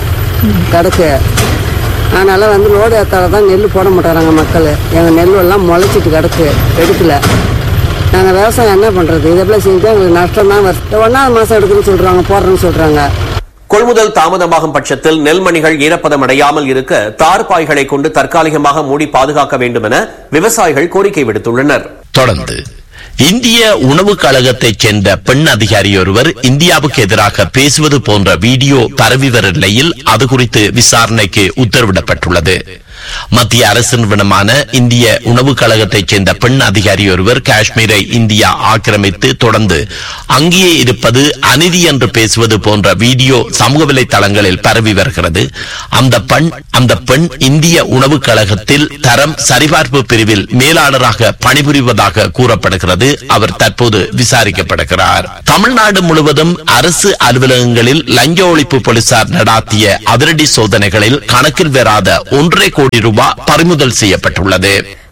கிடக்கு அதனால் வந்து லோடு ஏற்றால தான் நெல் போட மாட்டாங்க மக்கள் எங்கள் நெல் எல்லாம் முளைச்சிட்டு கிடக்கு எடுக்கல நாங்கள் விவசாயம் என்ன பண்ணுறது இதெல்லாம் செஞ்சால் எங்களுக்கு நஷ்டம் தான் வருது ஒன்றாவது மாதம் எடுக்குன்னு சொல்கிறாங்க போடுறேன்னு சொல்கிறாங்க கொள்முதல் தாமதமாகும் பட்சத்தில் நெல்மணிகள் ஈரப்பதம் அடையாமல் இருக்க தார்பாய்களை கொண்டு தற்காலிகமாக மூடி பாதுகாக்க வேண்டும் என விவசாயிகள் கோரிக்கை விடுத்துள்ளனர் தொடர்ந்து இந்திய உணவுக் கழகத்தைச் சேர்ந்த பெண் அதிகாரி ஒருவர் இந்தியாவுக்கு எதிராக பேசுவது போன்ற வீடியோ பரவி வரும் நிலையில் அது குறித்து விசாரணைக்கு உத்தரவிடப்பட்டுள்ளது மத்திய அரசு நிறுவனமான இந்திய உணவுக் கழகத்தைச் சேர்ந்த பெண் அதிகாரி ஒருவர் காஷ்மீரை இந்தியா ஆக்கிரமித்து தொடர்ந்து அங்கேயே இருப்பது அநீதி என்று பேசுவது போன்ற வீடியோ சமூக வலைதளங்களில் பரவி வருகிறது அந்த பெண் அந்த பெண் இந்திய உணவுக் கழகத்தில் தரம் சரிபார்ப்பு பிரிவில் மேலாளராக பணிபுரிவதாக கூறப்படுகிறது அவர் தற்போது விசாரிக்கப்படுகிறார் தமிழ்நாடு முழுவதும் அரசு அலுவலகங்களில் லஞ்ச ஒழிப்பு போலீசார் நடாத்திய அதிரடி சோதனைகளில் கணக்கில் வராத ஒன்றரை கோடி ரூபாய் பறிமுதல் செய்யப்பட்டுள்ளது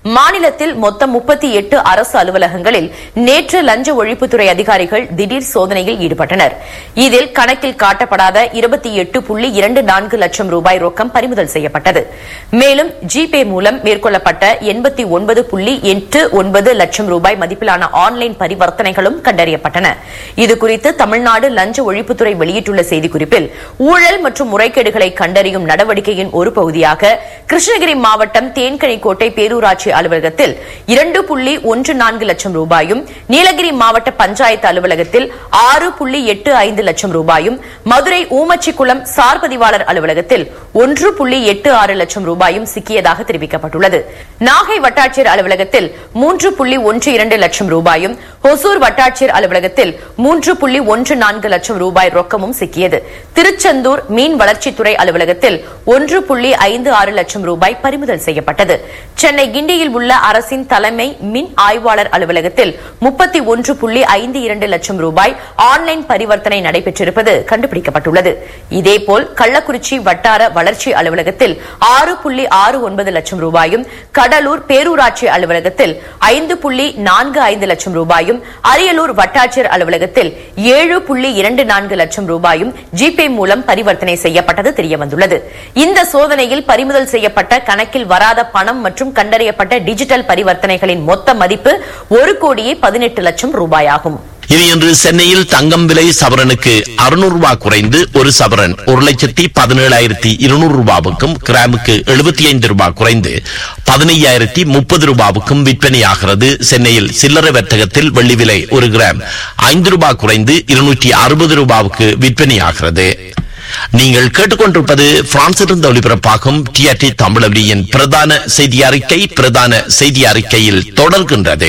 மாநிலத்தில் மொத்தம் முப்பத்தி எட்டு அரசு அலுவலகங்களில் நேற்று லஞ்ச ஒழிப்புத்துறை அதிகாரிகள் திடீர் சோதனையில் ஈடுபட்டனர் இதில் கணக்கில் காட்டப்படாத இருபத்தி எட்டு புள்ளி இரண்டு நான்கு லட்சம் ரூபாய் ரொக்கம் பறிமுதல் செய்யப்பட்டது மேலும் ஜிபே மூலம் மேற்கொள்ளப்பட்ட எண்பத்தி ஒன்பது புள்ளி எட்டு ஒன்பது லட்சம் ரூபாய் மதிப்பிலான ஆன்லைன் பரிவர்த்தனைகளும் கண்டறியப்பட்டன இதுகுறித்து தமிழ்நாடு லஞ்ச ஒழிப்புத்துறை வெளியிட்டுள்ள செய்திக்குறிப்பில் ஊழல் மற்றும் முறைகேடுகளை கண்டறியும் நடவடிக்கையின் ஒரு பகுதியாக கிருஷ்ணகிரி மாவட்டம் தேன்கனிக்கோட்டை பேரூராட்சி அலுவலகத்தில் இரண்டு புள்ளி ஒன்று நான்கு லட்சம் ரூபாயும் நீலகிரி மாவட்ட பஞ்சாயத்து அலுவலகத்தில் ஆறு புள்ளி எட்டு ஐந்து லட்சம் ரூபாயும் மதுரை ஊமச்சிக்குளம் சார் பதிவாளர் அலுவலகத்தில் ஒன்று புள்ளி எட்டு ஆறு லட்சம் ரூபாயும் சிக்கியதாக தெரிவிக்கப்பட்டுள்ளது நாகை வட்டாட்சியர் அலுவலகத்தில் மூன்று புள்ளி ஒன்று இரண்டு லட்சம் ரூபாயும் ஹொசூர் வட்டாட்சியர் அலுவலகத்தில் மூன்று புள்ளி ஒன்று நான்கு லட்சம் ரூபாய் ரொக்கமும் சிக்கியது திருச்செந்தூர் மீன் வளர்ச்சித்துறை அலுவலகத்தில் ஒன்று புள்ளி ஐந்து ஆறு லட்சம் ரூபாய் பறிமுதல் செய்யப்பட்டது சென்னை கிண்டியில் உள்ள அரசின் தலைமை மின் ஆய்வாளர் அலுவலகத்தில் முப்பத்தி ஒன்று புள்ளி ஐந்து இரண்டு லட்சம் ரூபாய் ஆன்லைன் பரிவர்த்தனை நடைபெற்றிருப்பது கண்டுபிடிக்கப்பட்டுள்ளது இதேபோல் கள்ளக்குறிச்சி வட்டார வளர்ச்சி அலுவலகத்தில் ஆறு புள்ளி ஆறு ஒன்பது லட்சம் ரூபாயும் கடலூர் பேரூராட்சி அலுவலகத்தில் ஐந்து புள்ளி நான்கு ஐந்து லட்சம் ரூபாயும் அரியலூர் வட்டாட்சியர் அலுவலகத்தில் ஏழு புள்ளி இரண்டு நான்கு லட்சம் ரூபாயும் ஜிபே மூலம் பரிவர்த்தனை செய்யப்பட்டது தெரியவந்துள்ளது இந்த சோதனையில் பறிமுதல் செய்யப்பட்ட கணக்கில் வராத பணம் மற்றும் கண்டறியப்பட்ட டிஜிட்டல் பரிவர்த்தனைகளின் மொத்த மதிப்பு ஒரு கோடியே பதினெட்டு லட்சம் ரூபாயாகும் இனி இன்று சென்னையில் தங்கம் விலை சவரனுக்கு அறுநூறு ரூபாய் குறைந்து ஒரு சவரன் ஒரு லட்சத்தி பதினேழாயிரத்தி இருநூறு ரூபாவுக்கும் கிராமுக்கு எழுபத்தி ஐந்து ரூபாய் குறைந்து பதினையாயிரத்தி முப்பது ரூபாவுக்கும் விற்பனையாகிறது சென்னையில் சில்லறை வர்த்தகத்தில் வெள்ளி விலை ஒரு கிராம் ஐந்து ரூபாய் குறைந்து இருநூற்றி அறுபது ரூபாவுக்கு விற்பனையாகிறது நீங்கள் கேட்டுக்கொண்டிருப்பது பிரான்சிலிருந்து ஒளிபரப்பாகும் டிஆர்டி தமிழொலியின் பிரதான செய்தி அறிக்கை பிரதான செய்தி அறிக்கையில் தொடர்கின்றது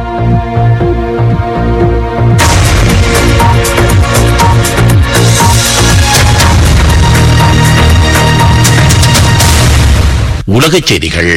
உலகச் செய்திகள்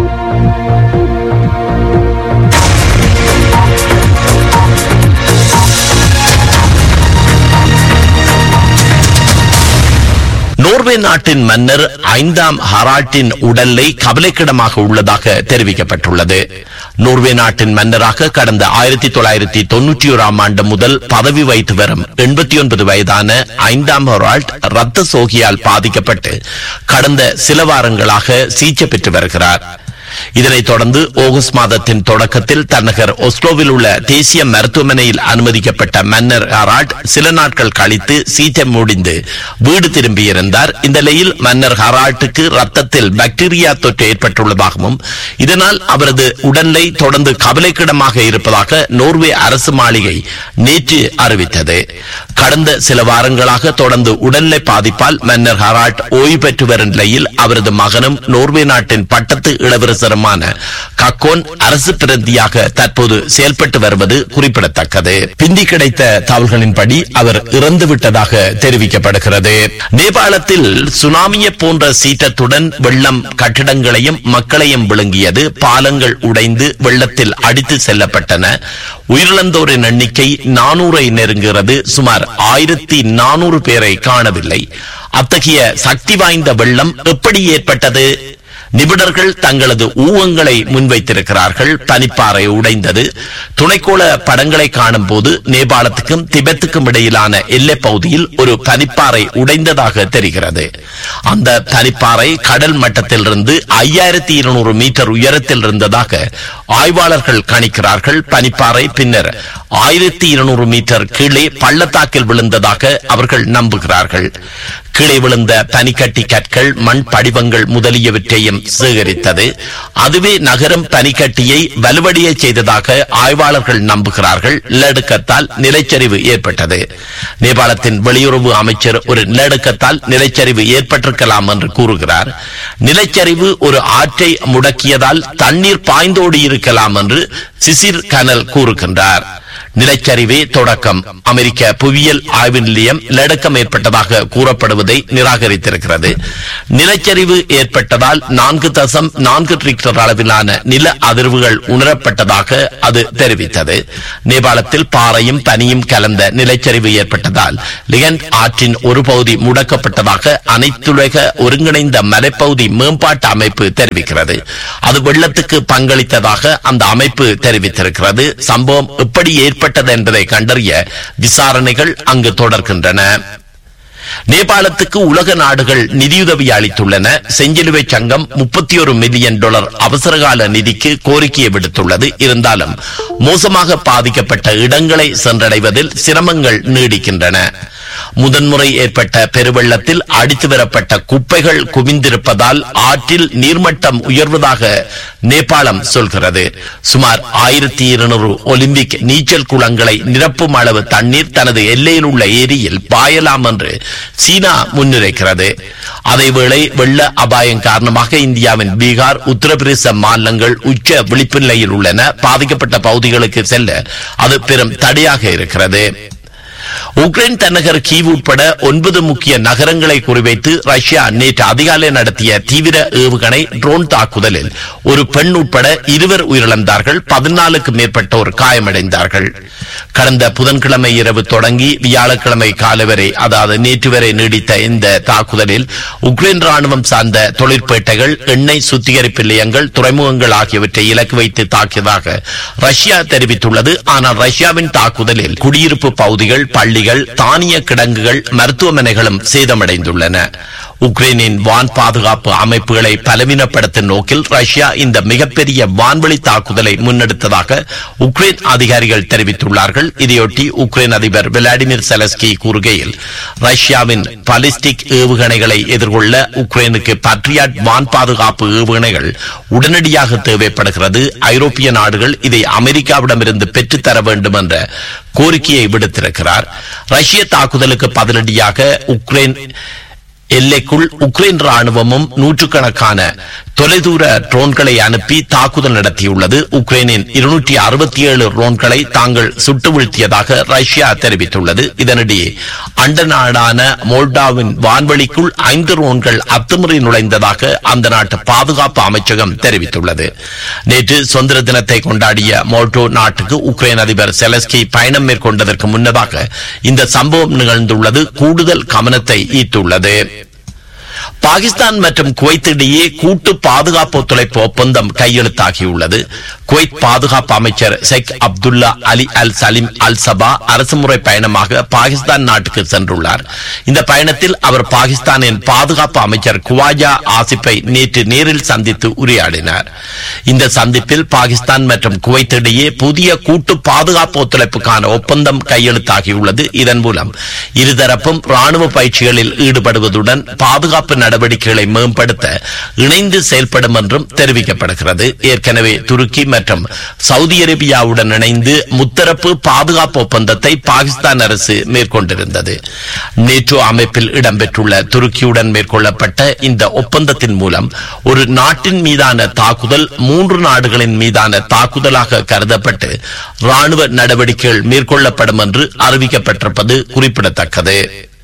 நோர்வே நாட்டின் மன்னர் ஐந்தாம் ஹரால்டின் உடலை கவலைக்கிடமாக உள்ளதாக தெரிவிக்கப்பட்டுள்ளது நோர்வே நாட்டின் மன்னராக கடந்த ஆயிரத்தி தொள்ளாயிரத்தி தொன்னூற்றி ஓராம் ஆண்டு முதல் பதவி வைத்து வரும் எண்பத்தி ஒன்பது வயதான ஐந்தாம் ஹொரால்ட் ரத்த சோகியால் பாதிக்கப்பட்டு கடந்த சில வாரங்களாக சிகிச்சை பெற்று வருகிறார் இதனைத் தொடர்ந்து ஆகஸ்ட் மாதத்தின் தொடக்கத்தில் தன்னகர் ஒஸ்லோவில் உள்ள தேசிய மருத்துவமனையில் அனுமதிக்கப்பட்ட மன்னர் ஹரால்ட் சில நாட்கள் கழித்து சிகிச்சை முடிந்து வீடு திரும்பியிருந்தார் இந்த நிலையில் மன்னர் ஹரால்ட்டுக்கு ரத்தத்தில் பாக்டீரியா தொற்று ஏற்பட்டுள்ளதாகவும் இதனால் அவரது உடல்நிலை தொடர்ந்து கவலைக்கிடமாக இருப்பதாக நோர்வே அரசு மாளிகை நேற்று அறிவித்தது கடந்த சில வாரங்களாக தொடர்ந்து உடல்நிலை பாதிப்பால் மன்னர் ஹரால்ட் ஓய்வு பெற்று வரும் நிலையில் அவரது மகனும் நோர்வே நாட்டின் பட்டத்து இளவரசருமான கக்கோன் அரசு பிரதியாக தற்போது செயல்பட்டு வருவது குறிப்பிடத்தக்கது பிந்தி கிடைத்த தகவல்களின்படி அவர் இறந்து விட்டதாக தெரிவிக்கப்படுகிறது நேபாளத்தில் சுனாமியை போன்ற சீற்றத்துடன் வெள்ளம் கட்டிடங்களையும் மக்களையும் விழுங்கியது பாலங்கள் உடைந்து வெள்ளத்தில் அடித்து செல்லப்பட்டன உயிரிழந்தோரின் எண்ணிக்கை நானூரை நெருங்குகிறது சுமார் ஆயிரத்தி நானூறு பேரை காணவில்லை அத்தகைய சக்தி வாய்ந்த வெள்ளம் எப்படி ஏற்பட்டது நிபுணர்கள் தங்களது ஊகங்களை முன்வைத்திருக்கிறார்கள் பனிப்பாறை உடைந்தது துணைக்கோள படங்களை காணும் போது நேபாளத்துக்கும் திபெத்துக்கும் இடையிலான எல்லைப் பகுதியில் ஒரு பனிப்பாறை உடைந்ததாக தெரிகிறது அந்த பனிப்பாறை கடல் மட்டத்திலிருந்து ஐயாயிரத்தி இருநூறு மீட்டர் உயரத்தில் இருந்ததாக ஆய்வாளர்கள் கணிக்கிறார்கள் பனிப்பாறை பின்னர் ஆயிரத்தி இருநூறு மீட்டர் கீழே பள்ளத்தாக்கில் விழுந்ததாக அவர்கள் நம்புகிறார்கள் கீழே விழுந்த பனிக்கட்டி கற்கள் மண் படிவங்கள் முதலியவற்றையும் சேகரித்தது அதுவே நகரம் பனிக்கட்டியை வலுவடைய செய்ததாக ஆய்வாளர்கள் நம்புகிறார்கள் நிலநடுக்கத்தால் நிலச்சரிவு ஏற்பட்டது நேபாளத்தின் வெளியுறவு அமைச்சர் ஒரு நிலநடுக்கத்தால் நிலச்சரிவு ஏற்பட்டிருக்கலாம் என்று கூறுகிறார் நிலச்சரிவு ஒரு ஆற்றை முடக்கியதால் தண்ணீர் பாய்ந்தோடி இருக்கலாம் என்று சிசிர் கனல் கூறுகின்றார் நிலச்சரிவே தொடக்கம் அமெரிக்க புவியியல் ஆய்வு நிலையம் நிலநடுக்கம் ஏற்பட்டதாக கூறப்படுவதை நிராகரித்திருக்கிறது நிலச்சரிவு ஏற்பட்டதால் நான்கு தசம் நான்கு ரிக்டர் அளவிலான நில அதிர்வுகள் உணரப்பட்டதாக அது தெரிவித்தது நேபாளத்தில் பாறையும் பனியும் கலந்த நிலச்சரிவு ஏற்பட்டதால் லிகண்ட் ஆற்றின் ஒரு பகுதி முடக்கப்பட்டதாக அனைத்துலக ஒருங்கிணைந்த மலைப்பகுதி மேம்பாட்டு அமைப்பு தெரிவிக்கிறது அது வெள்ளத்துக்கு பங்களித்ததாக அந்த அமைப்பு தெரிவித்திருக்கிறது சம்பவம் எப்படி ஏற்பட்டது என்பதை கண்டறிய விசாரணைகள் அங்கு தொடர்கின்றன நேபாளத்துக்கு உலக நாடுகள் நிதியுதவி அளித்துள்ளன செஞ்சிலுவை சங்கம் முப்பத்தி ஒரு மில்லியன் டாலர் அவசரகால நிதிக்கு கோரிக்கையை விடுத்துள்ளது இருந்தாலும் மோசமாக பாதிக்கப்பட்ட இடங்களை சென்றடைவதில் சிரமங்கள் நீடிக்கின்றன முதன்முறை ஏற்பட்ட பெருவெள்ளத்தில் அடித்து வரப்பட்ட குப்பைகள் குவிந்திருப்பதால் ஆற்றில் நீர்மட்டம் உயர்வதாக நேபாளம் சொல்கிறது சுமார் ஆயிரத்தி இருநூறு ஒலிம்பிக் நீச்சல் குளங்களை நிரப்பும் அளவு தண்ணீர் தனது எல்லையில் உள்ள ஏரியில் பாயலாம் என்று சீனா முன்னுரைக்கிறது அதேவேளை வெள்ள அபாயம் காரணமாக இந்தியாவின் பீகார் உத்தரப்பிரதேச மாநிலங்கள் உச்ச விழிப்பு நிலையில் உள்ளன பாதிக்கப்பட்ட பகுதிகளுக்கு செல்ல அது பெரும் தடையாக இருக்கிறது உக்ரைன் தலைநகர் கீவ் உட்பட ஒன்பது முக்கிய நகரங்களை குறிவைத்து ரஷ்யா நேற்று அதிகாலை நடத்திய தீவிர ஏவுகணை ட்ரோன் தாக்குதலில் ஒரு பெண் உட்பட இருவர் உயிரிழந்தார்கள் பதினாலுக்கு மேற்பட்டோர் காயமடைந்தார்கள் கடந்த புதன்கிழமை இரவு தொடங்கி வியாழக்கிழமை காலை வரை அதாவது நேற்று வரை நீடித்த இந்த தாக்குதலில் உக்ரைன் ராணுவம் சார்ந்த தொழிற்பேட்டைகள் எண்ணெய் சுத்திகரிப்பு நிலையங்கள் துறைமுகங்கள் ஆகியவற்றை இலக்கு வைத்து தாக்கியதாக ரஷ்யா தெரிவித்துள்ளது ஆனால் ரஷ்யாவின் தாக்குதலில் குடியிருப்பு பகுதிகள் பள்ளிகள் தானிய கிடங்குகள் மருத்துவமனைகளும் சேதமடைந்துள்ளன உக்ரைனின் வான் பாதுகாப்பு அமைப்புகளை பலவீனப்படுத்தும் நோக்கில் ரஷ்யா இந்த மிகப்பெரிய வான்வழி தாக்குதலை முன்னெடுத்ததாக உக்ரைன் அதிகாரிகள் தெரிவித்துள்ளார்கள் இதையொட்டி உக்ரைன் அதிபர் விளாடிமிர் செலஸ்கி கூறுகையில் ரஷ்யாவின் பாலிஸ்டிக் ஏவுகணைகளை எதிர்கொள்ள உக்ரைனுக்கு பட்ரியாட் வான் பாதுகாப்பு ஏவுகணைகள் உடனடியாக தேவைப்படுகிறது ஐரோப்பிய நாடுகள் இதை அமெரிக்காவிடமிருந்து பெற்றுத்தர வேண்டும் என்ற கோரிக்கையை விடுத்திருக்கிறார் ரஷ்ய தாக்குதலுக்கு பதிலடியாக உக்ரைன் எல்லைக்குள் உக்ரைன் ராணுவமும் நூற்றுக்கணக்கான தொலைதூர ட்ரோன்களை அனுப்பி தாக்குதல் நடத்தியுள்ளது உக்ரைனின் இருநூற்றி அறுபத்தி ஏழு ட்ரோன்களை தாங்கள் சுட்டு வீழ்த்தியதாக ரஷ்யா தெரிவித்துள்ளது இதனிடையே அண்ட நாடான மோல்டாவின் வான்வெளிக்குள் ஐந்து ட்ரோன்கள் அத்துமுறை நுழைந்ததாக அந்த நாட்டு பாதுகாப்பு அமைச்சகம் தெரிவித்துள்ளது நேற்று சுதந்திர தினத்தை கொண்டாடிய மோல்டோ நாட்டுக்கு உக்ரைன் அதிபர் செலஸ்கி பயணம் மேற்கொண்டதற்கு முன்னதாக இந்த சம்பவம் நிகழ்ந்துள்ளது கூடுதல் கவனத்தை ஈர்த்துள்ளது பாகிஸ்தான் மற்றும் குவைத் இடையே கூட்டு பாதுகாப்பு ஒத்துழைப்பு ஒப்பந்தம் கையெழுத்தாகியுள்ளது குவைத் பாதுகாப்பு அமைச்சர் ஷேக் அப்துல்லா அலி அல் சலீம் அல் சபா அரசுமுறை பயணமாக பாகிஸ்தான் நாட்டுக்கு சென்றுள்ளார் இந்த பயணத்தில் அவர் பாகிஸ்தானின் பாதுகாப்பு அமைச்சர் குவாஜா ஆசிப்பை நேற்று நேரில் சந்தித்து உரையாடினார் இந்த சந்திப்பில் பாகிஸ்தான் மற்றும் குவைத் இடையே புதிய கூட்டு பாதுகாப்பு ஒத்துழைப்புக்கான ஒப்பந்தம் கையெழுத்தாகியுள்ளது இதன் மூலம் இருதரப்பும் ராணுவ பயிற்சிகளில் ஈடுபடுவதுடன் பாதுகாப்பு நடவடிக்கைகளை மேம்படுத்த இணைந்து செயல்படும் என்றும் தெரிவிக்கப்படுகிறது ஏற்கனவே துருக்கி மற்றும் சவுதி அரேபியாவுடன் இணைந்து முத்தரப்பு பாதுகாப்பு ஒப்பந்தத்தை பாகிஸ்தான் அரசு மேற்கொண்டிருந்தது நேட்டோ அமைப்பில் இடம்பெற்றுள்ள துருக்கியுடன் மேற்கொள்ளப்பட்ட இந்த ஒப்பந்தத்தின் மூலம் ஒரு நாட்டின் மீதான தாக்குதல் மூன்று நாடுகளின் மீதான தாக்குதலாக கருதப்பட்டு ராணுவ நடவடிக்கைகள் மேற்கொள்ளப்படும் என்று அறிவிக்கப்பட்டிருப்பது குறிப்பிடத்தக்கது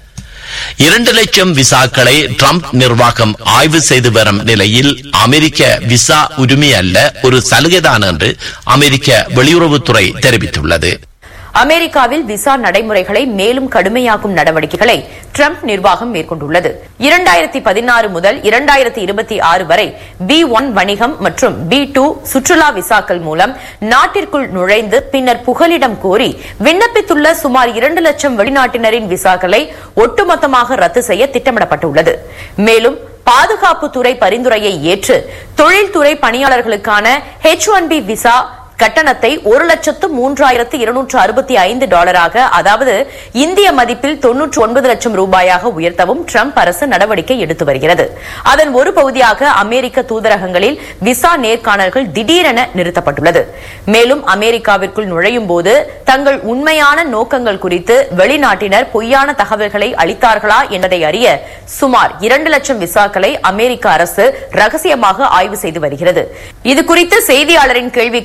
இரண்டு லட்சம் விசாக்களை ட்ரம்ப் நிர்வாகம் ஆய்வு செய்து வரும் நிலையில் அமெரிக்க விசா உரிமை அல்ல ஒரு சலுகைதான் என்று அமெரிக்க வெளியுறவுத்துறை தெரிவித்துள்ளது அமெரிக்காவில் விசா நடைமுறைகளை மேலும் கடுமையாக்கும் நடவடிக்கைகளை ட்ரம்ப் நிர்வாகம் மேற்கொண்டுள்ளது இரண்டாயிரத்தி பதினாறு முதல் இரண்டாயிரத்தி இருபத்தி ஆறு வரை பி ஒன் வணிகம் மற்றும் பி டூ சுற்றுலா விசாக்கள் மூலம் நாட்டிற்குள் நுழைந்து பின்னர் புகலிடம் கோரி விண்ணப்பித்துள்ள சுமார் இரண்டு லட்சம் வெளிநாட்டினரின் விசாக்களை ஒட்டுமொத்தமாக ரத்து செய்ய திட்டமிடப்பட்டுள்ளது மேலும் பாதுகாப்புத்துறை பரிந்துரையை ஏற்று தொழில்துறை பணியாளர்களுக்கான ஹெச் ஒன் பி விசா கட்டணத்தை ஒரு லட்சத்து மூன்றாயிரத்து இருநூற்று அறுபத்தி ஐந்து டாலராக அதாவது இந்திய மதிப்பில் தொன்னூற்று ஒன்பது லட்சம் ரூபாயாக உயர்த்தவும் ட்ரம்ப் அரசு நடவடிக்கை எடுத்து வருகிறது அதன் ஒரு பகுதியாக அமெரிக்க தூதரகங்களில் விசா நேர்காணல்கள் திடீரென நிறுத்தப்பட்டுள்ளது மேலும் அமெரிக்காவிற்குள் நுழையும் போது தங்கள் உண்மையான நோக்கங்கள் குறித்து வெளிநாட்டினர் பொய்யான தகவல்களை அளித்தார்களா என்பதை அறிய சுமார் இரண்டு லட்சம் விசாக்களை அமெரிக்க அரசு ரகசியமாக ஆய்வு செய்து வருகிறது இது குறித்து செய்தியாளரின் கேள்விக்கு பதிலளித்த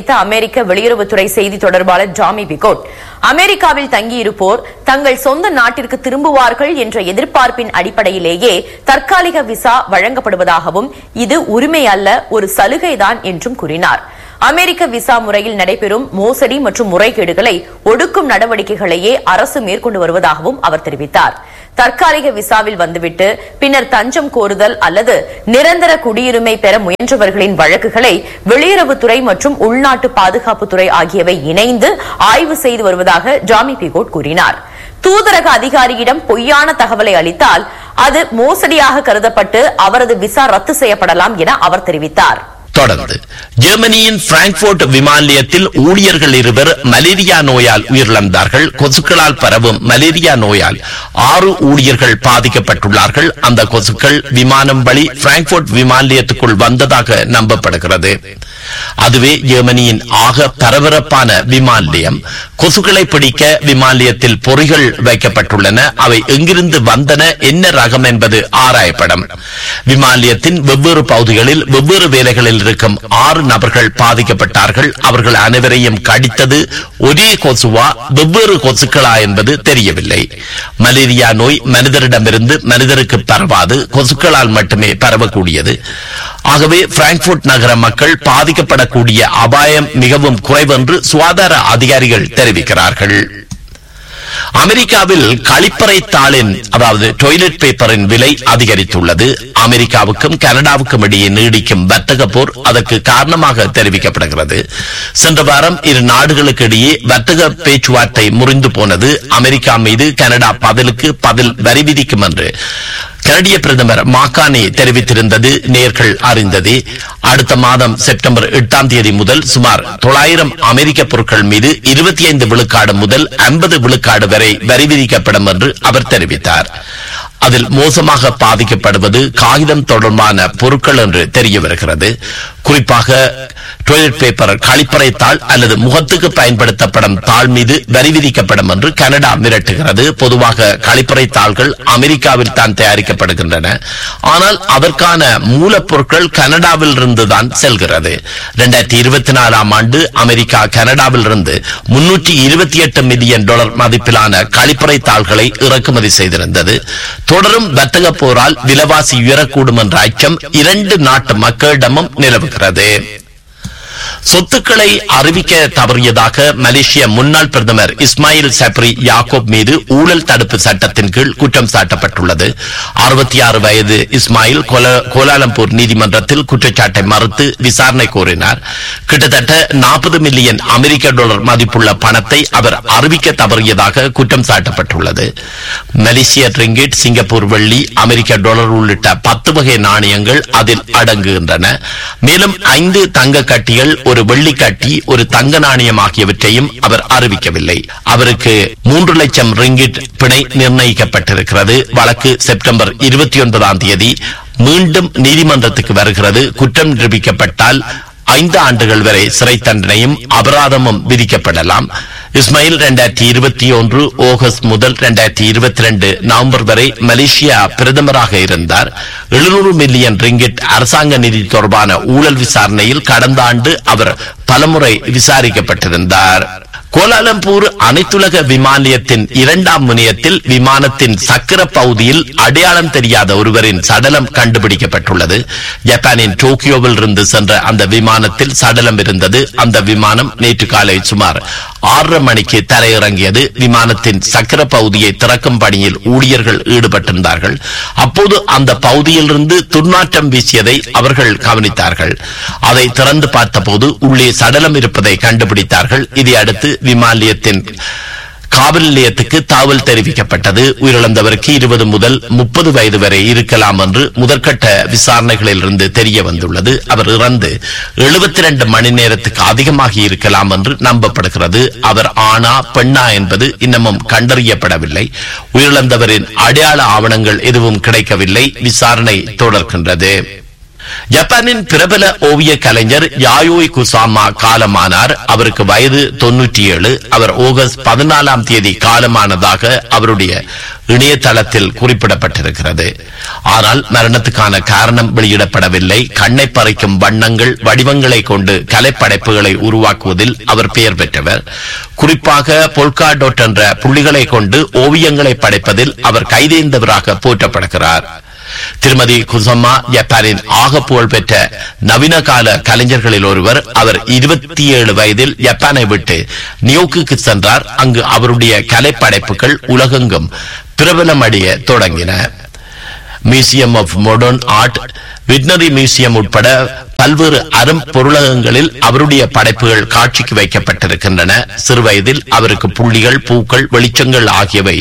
தெரிவித்த அமெரிக்க வெளியுறவுத்துறை செய்தி தொடர்பாளர் ஜாமி பிகோட் அமெரிக்காவில் தங்கியிருப்போர் தங்கள் சொந்த நாட்டிற்கு திரும்புவார்கள் என்ற எதிர்பார்ப்பின் அடிப்படையிலேயே தற்காலிக விசா வழங்கப்படுவதாகவும் இது உரிமை அல்ல ஒரு சலுகைதான் என்றும் கூறினார் அமெரிக்க விசா முறையில் நடைபெறும் மோசடி மற்றும் முறைகேடுகளை ஒடுக்கும் நடவடிக்கைகளையே அரசு மேற்கொண்டு வருவதாகவும் அவர் தெரிவித்தார் தற்காலிக விசாவில் வந்துவிட்டு பின்னர் தஞ்சம் கோருதல் அல்லது நிரந்தர குடியுரிமை பெற முயன்றவர்களின் வழக்குகளை வெளியுறவுத்துறை மற்றும் உள்நாட்டு பாதுகாப்புத்துறை ஆகியவை இணைந்து ஆய்வு செய்து வருவதாக ஜாமி பிகோட் கூறினார் தூதரக அதிகாரியிடம் பொய்யான தகவலை அளித்தால் அது மோசடியாக கருதப்பட்டு அவரது விசா ரத்து செய்யப்படலாம் என அவர் தெரிவித்தார் தொடர்ந்து ஜெர்மனியின் பிராங்க்போர்ட் விமான நிலையத்தில் ஊழியர்கள் இருவர் மலேரியா நோயால் உயிரிழந்தார்கள் கொசுக்களால் பரவும் மலேரியா நோயால் ஆறு ஊழியர்கள் பாதிக்கப்பட்டுள்ளார்கள் அந்த கொசுக்கள் விமானம் வழி பிராங்க்போர்ட் விமான நிலையத்துக்குள் வந்ததாக நம்பப்படுகிறது அதுவே ஜெர்மனியின் ஆக பரபரப்பான விமான நிலையம் கொசுக்களை பிடிக்க விமான நிலையத்தில் பொறிகள் வைக்கப்பட்டுள்ளன அவை எங்கிருந்து வந்தன என்ன ரகம் என்பது ஆராயப்படும் விமான நிலையத்தின் வெவ்வேறு பகுதிகளில் வெவ்வேறு வேலைகளில் இருக்கும் ஆறு நபர்கள் பாதிக்கப்பட்டார்கள் அவர்கள் அனைவரையும் கடித்தது ஒரே கொசுவா வெவ்வேறு கொசுக்களா என்பது தெரியவில்லை மலேரியா நோய் மனிதரிடமிருந்து மனிதருக்கு பரவாது கொசுக்களால் மட்டுமே பரவக்கூடியது ஆகவே பிராங்க்போர்ட் நகர மக்கள் பாதிக்கப்படக்கூடிய அபாயம் மிகவும் குறைவென்று சுகாதார அதிகாரிகள் தெரிவிக்கிறார்கள் அமெரிக்காவில் கழிப்பறை தாளின் அதாவது டாய்லெட் பேப்பரின் விலை அதிகரித்துள்ளது அமெரிக்காவுக்கும் கனடாவுக்கும் இடையே நீடிக்கும் வர்த்தக போர் அதற்கு காரணமாக தெரிவிக்கப்படுகிறது சென்ற வாரம் இரு நாடுகளுக்கு இடையே வர்த்தக பேச்சுவார்த்தை முறிந்து போனது அமெரிக்கா மீது கனடா பதிலுக்கு பதில் வரி விதிக்கும் என்று கனடிய பிரதமர் மாக்கானி தெரிவித்திருந்தது நேர்கள் அறிந்ததே அடுத்த மாதம் செப்டம்பர் எட்டாம் தேதி முதல் சுமார் தொள்ளாயிரம் அமெரிக்க பொருட்கள் மீது இருபத்தி ஐந்து விழுக்காடு முதல் ஐம்பது விழுக்காடு வரை வரி விதிக்கப்படும் என்று அவர் தெரிவித்தார் அதில் மோசமாக பாதிக்கப்படுவது காகிதம் தொடர்பான பொருட்கள் என்று தெரிய வருகிறது குறிப்பாக டாய்லெட் பேப்பர் கழிப்பறை தாள் அல்லது முகத்துக்கு பயன்படுத்தப்படும் தாள் மீது வரி விதிக்கப்படும் என்று கனடா மிரட்டுகிறது பொதுவாக கழிப்பறை தாள்கள் அமெரிக்காவில் தான் தயாரிக்கப்படுகின்றன ஆனால் அதற்கான மூலப்பொருட்கள் கனடாவில் இருந்து தான் செல்கிறது இரண்டாயிரத்தி இருபத்தி நாலாம் ஆண்டு அமெரிக்கா கனடாவில் இருந்து முன்னூற்றி இருபத்தி எட்டு மில்லியன் டாலர் மதிப்பிலான கழிப்பறை தாள்களை இறக்குமதி செய்திருந்தது தொடரும் வர்த்தக போரால் விலைவாசி உயரக்கூடும் என்ற அச்சம் இரண்டு நாட்டு மக்களிடமும் நிலவுகிறது சொத்துக்களை அறிவிக்க தவறியதாக மலேசிய முன்னாள் பிரதமர் இஸ்மாயில் சப்ரி யாக்கோப் மீது ஊழல் தடுப்பு சட்டத்தின் கீழ் குற்றம் சாட்டப்பட்டுள்ளது அறுபத்தி ஆறு வயது இஸ்மாயில் கோல- கோலாலம்பூர் நீதிமன்றத்தில் குற்றச்சாட்டை மறுத்து விசாரணை கோரினார் கிட்டத்தட்ட நாற்பது மில்லியன் அமெரிக்க டாலர் மதிப்புள்ள பணத்தை அவர் அறிவிக்க தவறியதாக குற்றம் சாட்டப்பட்டுள்ளது மலேசிய ரிங்கிட் சிங்கப்பூர் வெள்ளி அமெரிக்க டாலர் உள்ளிட்ட பத்து வகை நாணயங்கள் அதில் அடங்குகின்றன மேலும் ஐந்து தங்க கட்டிகள் ஒரு வெள்ளி கட்டி ஒரு தங்க நாணயம் ஆகியவற்றையும் அவர் அறிவிக்கவில்லை அவருக்கு மூன்று லட்சம் ரிங்கிட் பிணை நிர்ணயிக்கப்பட்டிருக்கிறது வழக்கு செப்டம்பர் இருபத்தி ஒன்பதாம் தேதி மீண்டும் நீதிமன்றத்துக்கு வருகிறது குற்றம் நிரூபிக்கப்பட்டால் ஐந்து ஆண்டுகள் வரை சிறை தண்டனையும் அபராதமும் விதிக்கப்படலாம் இஸ்மாயில் இரண்டாயிரத்தி இருபத்தி ஒன்று ஆகஸ்ட் முதல் இரண்டாயிரத்தி இருபத்தி ரெண்டு நவம்பர் வரை மலேசியா பிரதமராக இருந்தார் எழுநூறு மில்லியன் ரிங்கிட் அரசாங்க நிதி தொடர்பான ஊழல் விசாரணையில் கடந்த ஆண்டு அவர் பலமுறை விசாரிக்கப்பட்டிருந்தார் கோலாலம்பூர் அனைத்துலக விமான நிலையத்தின் இரண்டாம் முனையத்தில் விமானத்தின் சக்கர பகுதியில் அடையாளம் தெரியாத ஒருவரின் சடலம் கண்டுபிடிக்கப்பட்டுள்ளது ஜப்பானின் டோக்கியோவில் இருந்து சென்ற அந்த விமானத்தில் சடலம் இருந்தது அந்த விமானம் நேற்று காலை சுமார் ஆறரை மணிக்கு தரையிறங்கியது விமானத்தின் சக்கர பகுதியை திறக்கும் பணியில் ஊழியர்கள் ஈடுபட்டிருந்தார்கள் அப்போது அந்த பகுதியிலிருந்து துர்நாற்றம் வீசியதை அவர்கள் கவனித்தார்கள் அதை திறந்து பார்த்தபோது உள்ளே சடலம் இருப்பதை கண்டுபிடித்தார்கள் இதை அடுத்து விமான நிலையத்தின் காவல் நிலையத்துக்கு தாவல் தெரிவிக்கப்பட்டது உயிரிழந்தவருக்கு இருபது முதல் முப்பது வயது வரை இருக்கலாம் என்று முதற்கட்ட விசாரணைகளில் இருந்து தெரிய வந்துள்ளது அவர் இறந்து எழுபத்தி ரெண்டு மணி நேரத்துக்கு அதிகமாகி இருக்கலாம் என்று நம்பப்படுகிறது அவர் ஆணா பெண்ணா என்பது இன்னமும் கண்டறியப்படவில்லை உயிரிழந்தவரின் அடையாள ஆவணங்கள் எதுவும் கிடைக்கவில்லை விசாரணை தொடர்கின்றது ஜப்பானின் பிரபல ஓவிய கலைஞர் யாயோய் குசாமா காலமானார் அவருக்கு வயது தொன்னூற்றி ஏழு அவர் ஆகஸ்ட் பதினாலாம் தேதி காலமானதாக அவருடைய இணையதளத்தில் குறிப்பிடப்பட்டிருக்கிறது ஆனால் மரணத்துக்கான காரணம் வெளியிடப்படவில்லை கண்ணை பறிக்கும் வண்ணங்கள் வடிவங்களை கொண்டு கலைப்படைப்புகளை உருவாக்குவதில் அவர் பெயர் பெற்றவர் குறிப்பாக பொல்கா டோட் என்ற புள்ளிகளை கொண்டு ஓவியங்களை படைப்பதில் அவர் கைதேர்ந்தவராக போற்றப்படுகிறார் திருமதி குசம்மா ஜப்பானின் ஆக புகழ்பெற்ற நவீன கால கலைஞர்களில் ஒருவர் அவர் இருபத்தி ஏழு வயதில் ஜப்பானை விட்டு நியோக்குக்கு சென்றார் அங்கு அவருடைய கலைப்படைப்புகள் உலகெங்கும் பிரபலமடைய தொடங்கின museum of modern art Whitney museum உட்பட பல்வேறு அரும் பொருளகங்களில் அவருடைய படைப்புகள் காட்சிக்கு வைக்கப்பட்டிருக்கின்றன சிறுவயதில் அவருக்கு புள்ளிகள் பூக்கள் வெளிச்சங்கள் ஆகியவை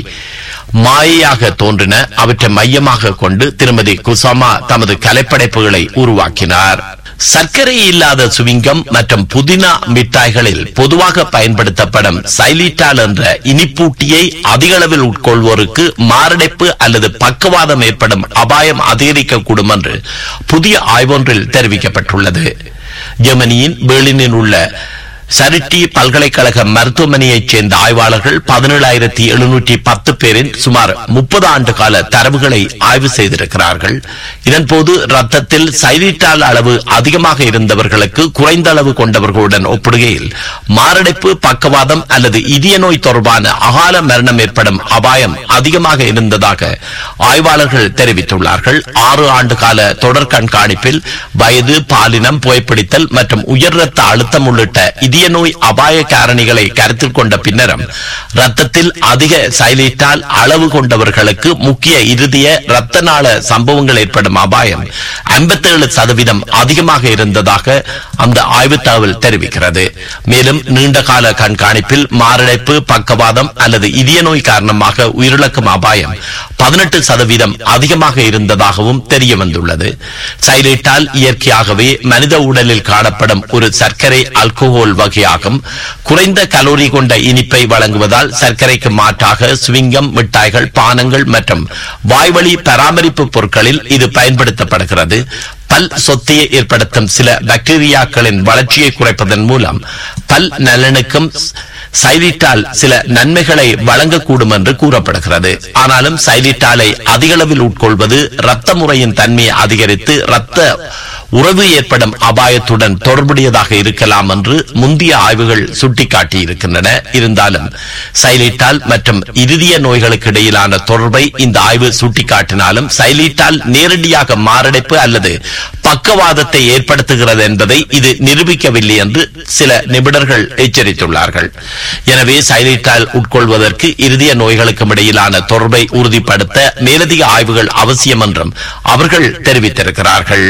மாயையாக தோன்றின அவற்றை மையமாக கொண்டு திருமதி குசாமா தமது கலைப்படைப்புகளை உருவாக்கினார் சர்க்கரை இல்லாத சுவிங்கம் மற்றும் புதினா மிட்டாய்களில் பொதுவாக பயன்படுத்தப்படும் சைலிட்டால் என்ற இனிப்பூட்டியை அதிக அளவில் உட்கொள்வோருக்கு மாரடைப்பு அல்லது பக்கவாதம் ஏற்படும் அபாயம் அதிகரிக்கக்கூடும் என்று புதிய ஆய்வொன்றில் தெரிவிக்கப்பட்டுள்ளது ஜெர்மனியின் பெர்லினில் உள்ள சரிட்டி பல்கலைக்கழக மருத்துவமனையைச் சேர்ந்த ஆய்வாளர்கள் பதினேழாயிரத்தி எழுநூற்றி பத்து பேரின் சுமார் முப்பது ஆண்டு கால தரவுகளை ஆய்வு செய்திருக்கிறார்கள் இதன்போது ரத்தத்தில் சைலிட்டால் அளவு அதிகமாக இருந்தவர்களுக்கு குறைந்த அளவு கொண்டவர்களுடன் ஒப்பிடுகையில் மாரடைப்பு பக்கவாதம் அல்லது இதய நோய் தொடர்பான அகால மரணம் ஏற்படும் அபாயம் அதிகமாக இருந்ததாக ஆய்வாளர்கள் தெரிவித்துள்ளார்கள் ஆறு ஆண்டு கால தொடர் கண்காணிப்பில் வயது பாலினம் புகைப்பிடித்தல் மற்றும் உயர் ரத்த அழுத்தம் உள்ளிட்ட இதய நோய் அபாய காரணிகளை கருத்தில் கொண்ட பின்னரும் ரத்தத்தில் அதிக சைலேட்டால் அளவு கொண்டவர்களுக்கு முக்கிய இறுதிய ரத்த நாள சம்பவங்கள் ஏற்படும் அபாயம் 57% சதவீதம் அதிகமாக இருந்ததாக அந்த ஆய்வு தகவல் தெரிவிக்கிறது மேலும் நீண்ட கால கண்காணிப்பில் மாரடைப்பு பக்கவாதம் அல்லது இதய நோய் காரணமாக உயிரிழக்கும் அபாயம் பதினெட்டு சதவீதம் அதிகமாக இருந்ததாகவும் தெரிய வந்துள்ளது சைலேட்டால் இயற்கையாகவே மனித உடலில் காணப்படும் ஒரு சர்க்கரை அல்கோஹோல் வகையாகும் குறைந்த கலோரி கொண்ட இனிப்பை வழங்குவதால் சர்க்கரைக்கு மாற்றாக சுவிங்கம் மிட்டாய்கள் பானங்கள் மற்றும் வாய்வழி பராமரிப்பு பொருட்களில் இது பயன்படுத்தப்படுகிறது பல் சொத்தையை ஏற்படுத்தும் சில பாக்டீரியாக்களின் வளர்ச்சியை குறைப்பதன் மூலம் பல் நலனுக்கும் சைலிட்டால் சில நன்மைகளை வழங்கக்கூடும் என்று கூறப்படுகிறது ஆனாலும் சைலிட்டாலை அதிக அளவில் உட்கொள்வது இரத்த முறையின் தன்மையை அதிகரித்து இரத்த உறவு ஏற்படும் அபாயத்துடன் தொடர்புடையதாக இருக்கலாம் என்று முந்தைய ஆய்வுகள் சுட்டிக்காட்டியிருக்கின்றன இருந்தாலும் சைலிட்டால் மற்றும் இறுதிய நோய்களுக்கு இடையிலான தொடர்பை இந்த ஆய்வு சுட்டிக்காட்டினாலும் சைலிட்டால் நேரடியாக மாரடைப்பு அல்லது பக்கவாதத்தை ஏற்படுத்துகிறது என்பதை இது நிரூபிக்கவில்லை என்று சில நிபுணர்கள் எச்சரித்துள்ளார்கள் எனவே சைலிட்டால் உட்கொள்வதற்கு இறுதிய நோய்களுக்கும் இடையிலான தொடர்பை உறுதிப்படுத்த மேலதிக ஆய்வுகள் அவசியம் என்றும் அவர்கள் தெரிவித்திருக்கிறார்கள்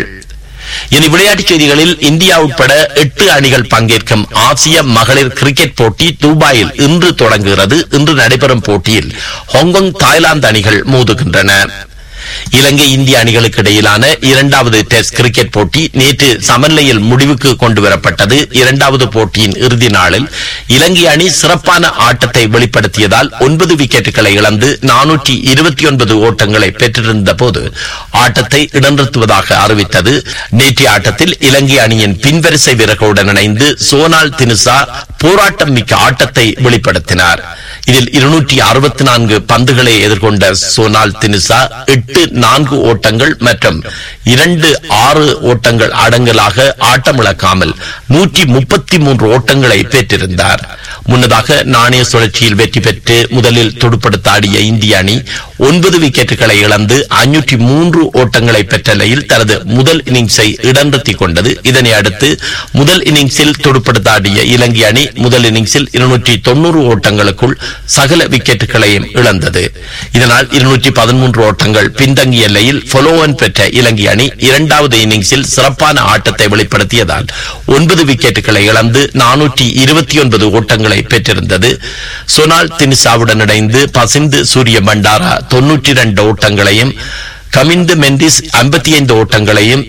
இனி விளையாட்டுச் செய்திகளில் இந்தியா உட்பட எட்டு அணிகள் பங்கேற்கும் ஆசிய மகளிர் கிரிக்கெட் போட்டி துபாயில் இன்று தொடங்குகிறது இன்று நடைபெறும் போட்டியில் ஹாங்காங் தாய்லாந்து அணிகள் மோதுகின்றன இலங்கை இந்திய அணிகளுக்கு இடையிலான இரண்டாவது டெஸ்ட் கிரிக்கெட் போட்டி நேற்று சமநிலையில் முடிவுக்கு கொண்டு வரப்பட்டது இரண்டாவது போட்டியின் இறுதி நாளில் இலங்கை அணி சிறப்பான ஆட்டத்தை வெளிப்படுத்தியதால் ஒன்பது விக்கெட்டுகளை இழந்து நானூற்றி இருபத்தி ஒன்பது ஓட்டங்களை பெற்றிருந்த போது ஆட்டத்தை இடநிறுத்துவதாக அறிவித்தது நேற்றைய ஆட்டத்தில் இலங்கை அணியின் பின்வரிசை வீரர்களுடன் இணைந்து சோனால் தினுசா போராட்டம் மிக்க ஆட்டத்தை வெளிப்படுத்தினார் இதில் இருநூற்றி அறுபத்தி நான்கு பந்துகளை எதிர்கொண்ட சோனால் தினுசா எட்டு நான்கு ஓட்டங்கள் மற்றும் இரண்டு ஆறு ஓட்டங்கள் அடங்கலாக ஆட்டமிழக்காமல் நூற்றி முப்பத்தி மூன்று ஓட்டங்களை பெற்றிருந்தார் முன்னதாக நாணய சுழற்சியில் வெற்றி பெற்று முதலில் துடுப்படுத்தாடிய இந்திய அணி ஒன்பது விக்கெட்டுகளை இழந்து ஐநூற்றி மூன்று ஓட்டங்களை பெற்ற நிலையில் தனது முதல் இன்னிங்ஸை இடநிறுத்திக் கொண்டது இதனை அடுத்து முதல் இன்னிங்ஸில் துடுப்படுத்தாடிய இலங்கை அணி முதல் இன்னிங்ஸில் இருநூற்றி தொண்ணூறு ஓட்டங்களுக்குள் சகல விக்கெட்டுகளையும் இழந்தது இதனால் இருநூற்றி பதிமூன்று ஓட்டங்கள் பின்தங்கிய நிலையில் பொலோவன் பெற்ற இலங்கை அணி இரண்டாவது இன்னிங்ஸில் சிறப்பான ஆட்டத்தை வெளிப்படுத்தியதால் ஒன்பது விக்கெட்டுகளை இழந்து நானூற்றி இருபத்தி ஒன்பது ஓட்டங்களை பெற்றிருந்தது சொனால் தினிசாவுடன் இணைந்து பசிந்து சூரிய பண்டாரா தொன்னூற்றி இரண்டு ஓட்டங்களையும் கமிந்து மெண்டிஸ் ஐம்பத்தி ஐந்து ஓட்டங்களையும்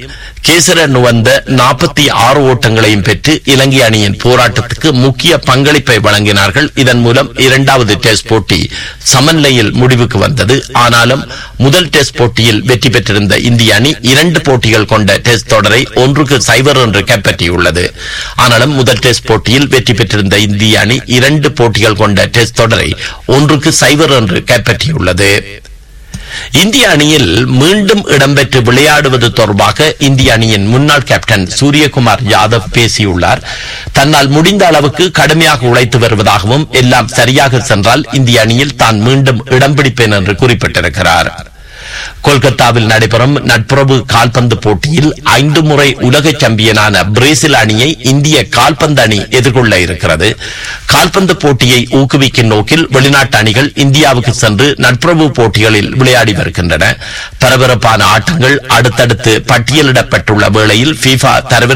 கேசர நுவந்த நாற்பத்தி ஆறு ஓட்டங்களையும் பெற்று இலங்கை அணியின் போராட்டத்துக்கு முக்கிய பங்களிப்பை வழங்கினார்கள் இதன் மூலம் இரண்டாவது டெஸ்ட் போட்டி சமநிலையில் முடிவுக்கு வந்தது ஆனாலும் முதல் டெஸ்ட் போட்டியில் வெற்றி பெற்றிருந்த இந்திய அணி இரண்டு போட்டிகள் கொண்ட டெஸ்ட் தொடரை ஒன்றுக்கு சைபர் என்று கைப்பற்றியுள்ளது ஆனாலும் முதல் டெஸ்ட் போட்டியில் வெற்றி பெற்றிருந்த இந்திய அணி இரண்டு போட்டிகள் கொண்ட டெஸ்ட் தொடரை ஒன்றுக்கு சைபர் என்று கைப்பற்றியுள்ளது இந்திய அணியில் மீண்டும் இடம்பெற்று விளையாடுவது தொடர்பாக இந்திய அணியின் முன்னாள் கேப்டன் சூரியகுமார் யாதவ் பேசியுள்ளார் தன்னால் முடிந்த அளவுக்கு கடுமையாக உழைத்து வருவதாகவும் எல்லாம் சரியாக சென்றால் இந்திய அணியில் தான் மீண்டும் இடம் பிடிப்பேன் என்று குறிப்பிட்டிருக்கிறார் கொல்கத்தாவில் நடைபெறும் நட்புறவு கால்பந்து போட்டியில் ஐந்து முறை உலக சாம்பியனான பிரேசில் அணியை இந்திய கால்பந்து அணி எதிர்கொள்ள இருக்கிறது கால்பந்து போட்டியை ஊக்குவிக்கும் நோக்கில் வெளிநாட்டு அணிகள் இந்தியாவுக்கு சென்று நட்புறவு போட்டிகளில் விளையாடி வருகின்றன பரபரப்பான ஆட்டங்கள் அடுத்தடுத்து பட்டியலிடப்பட்டுள்ள வேளையில் FIFA தரவு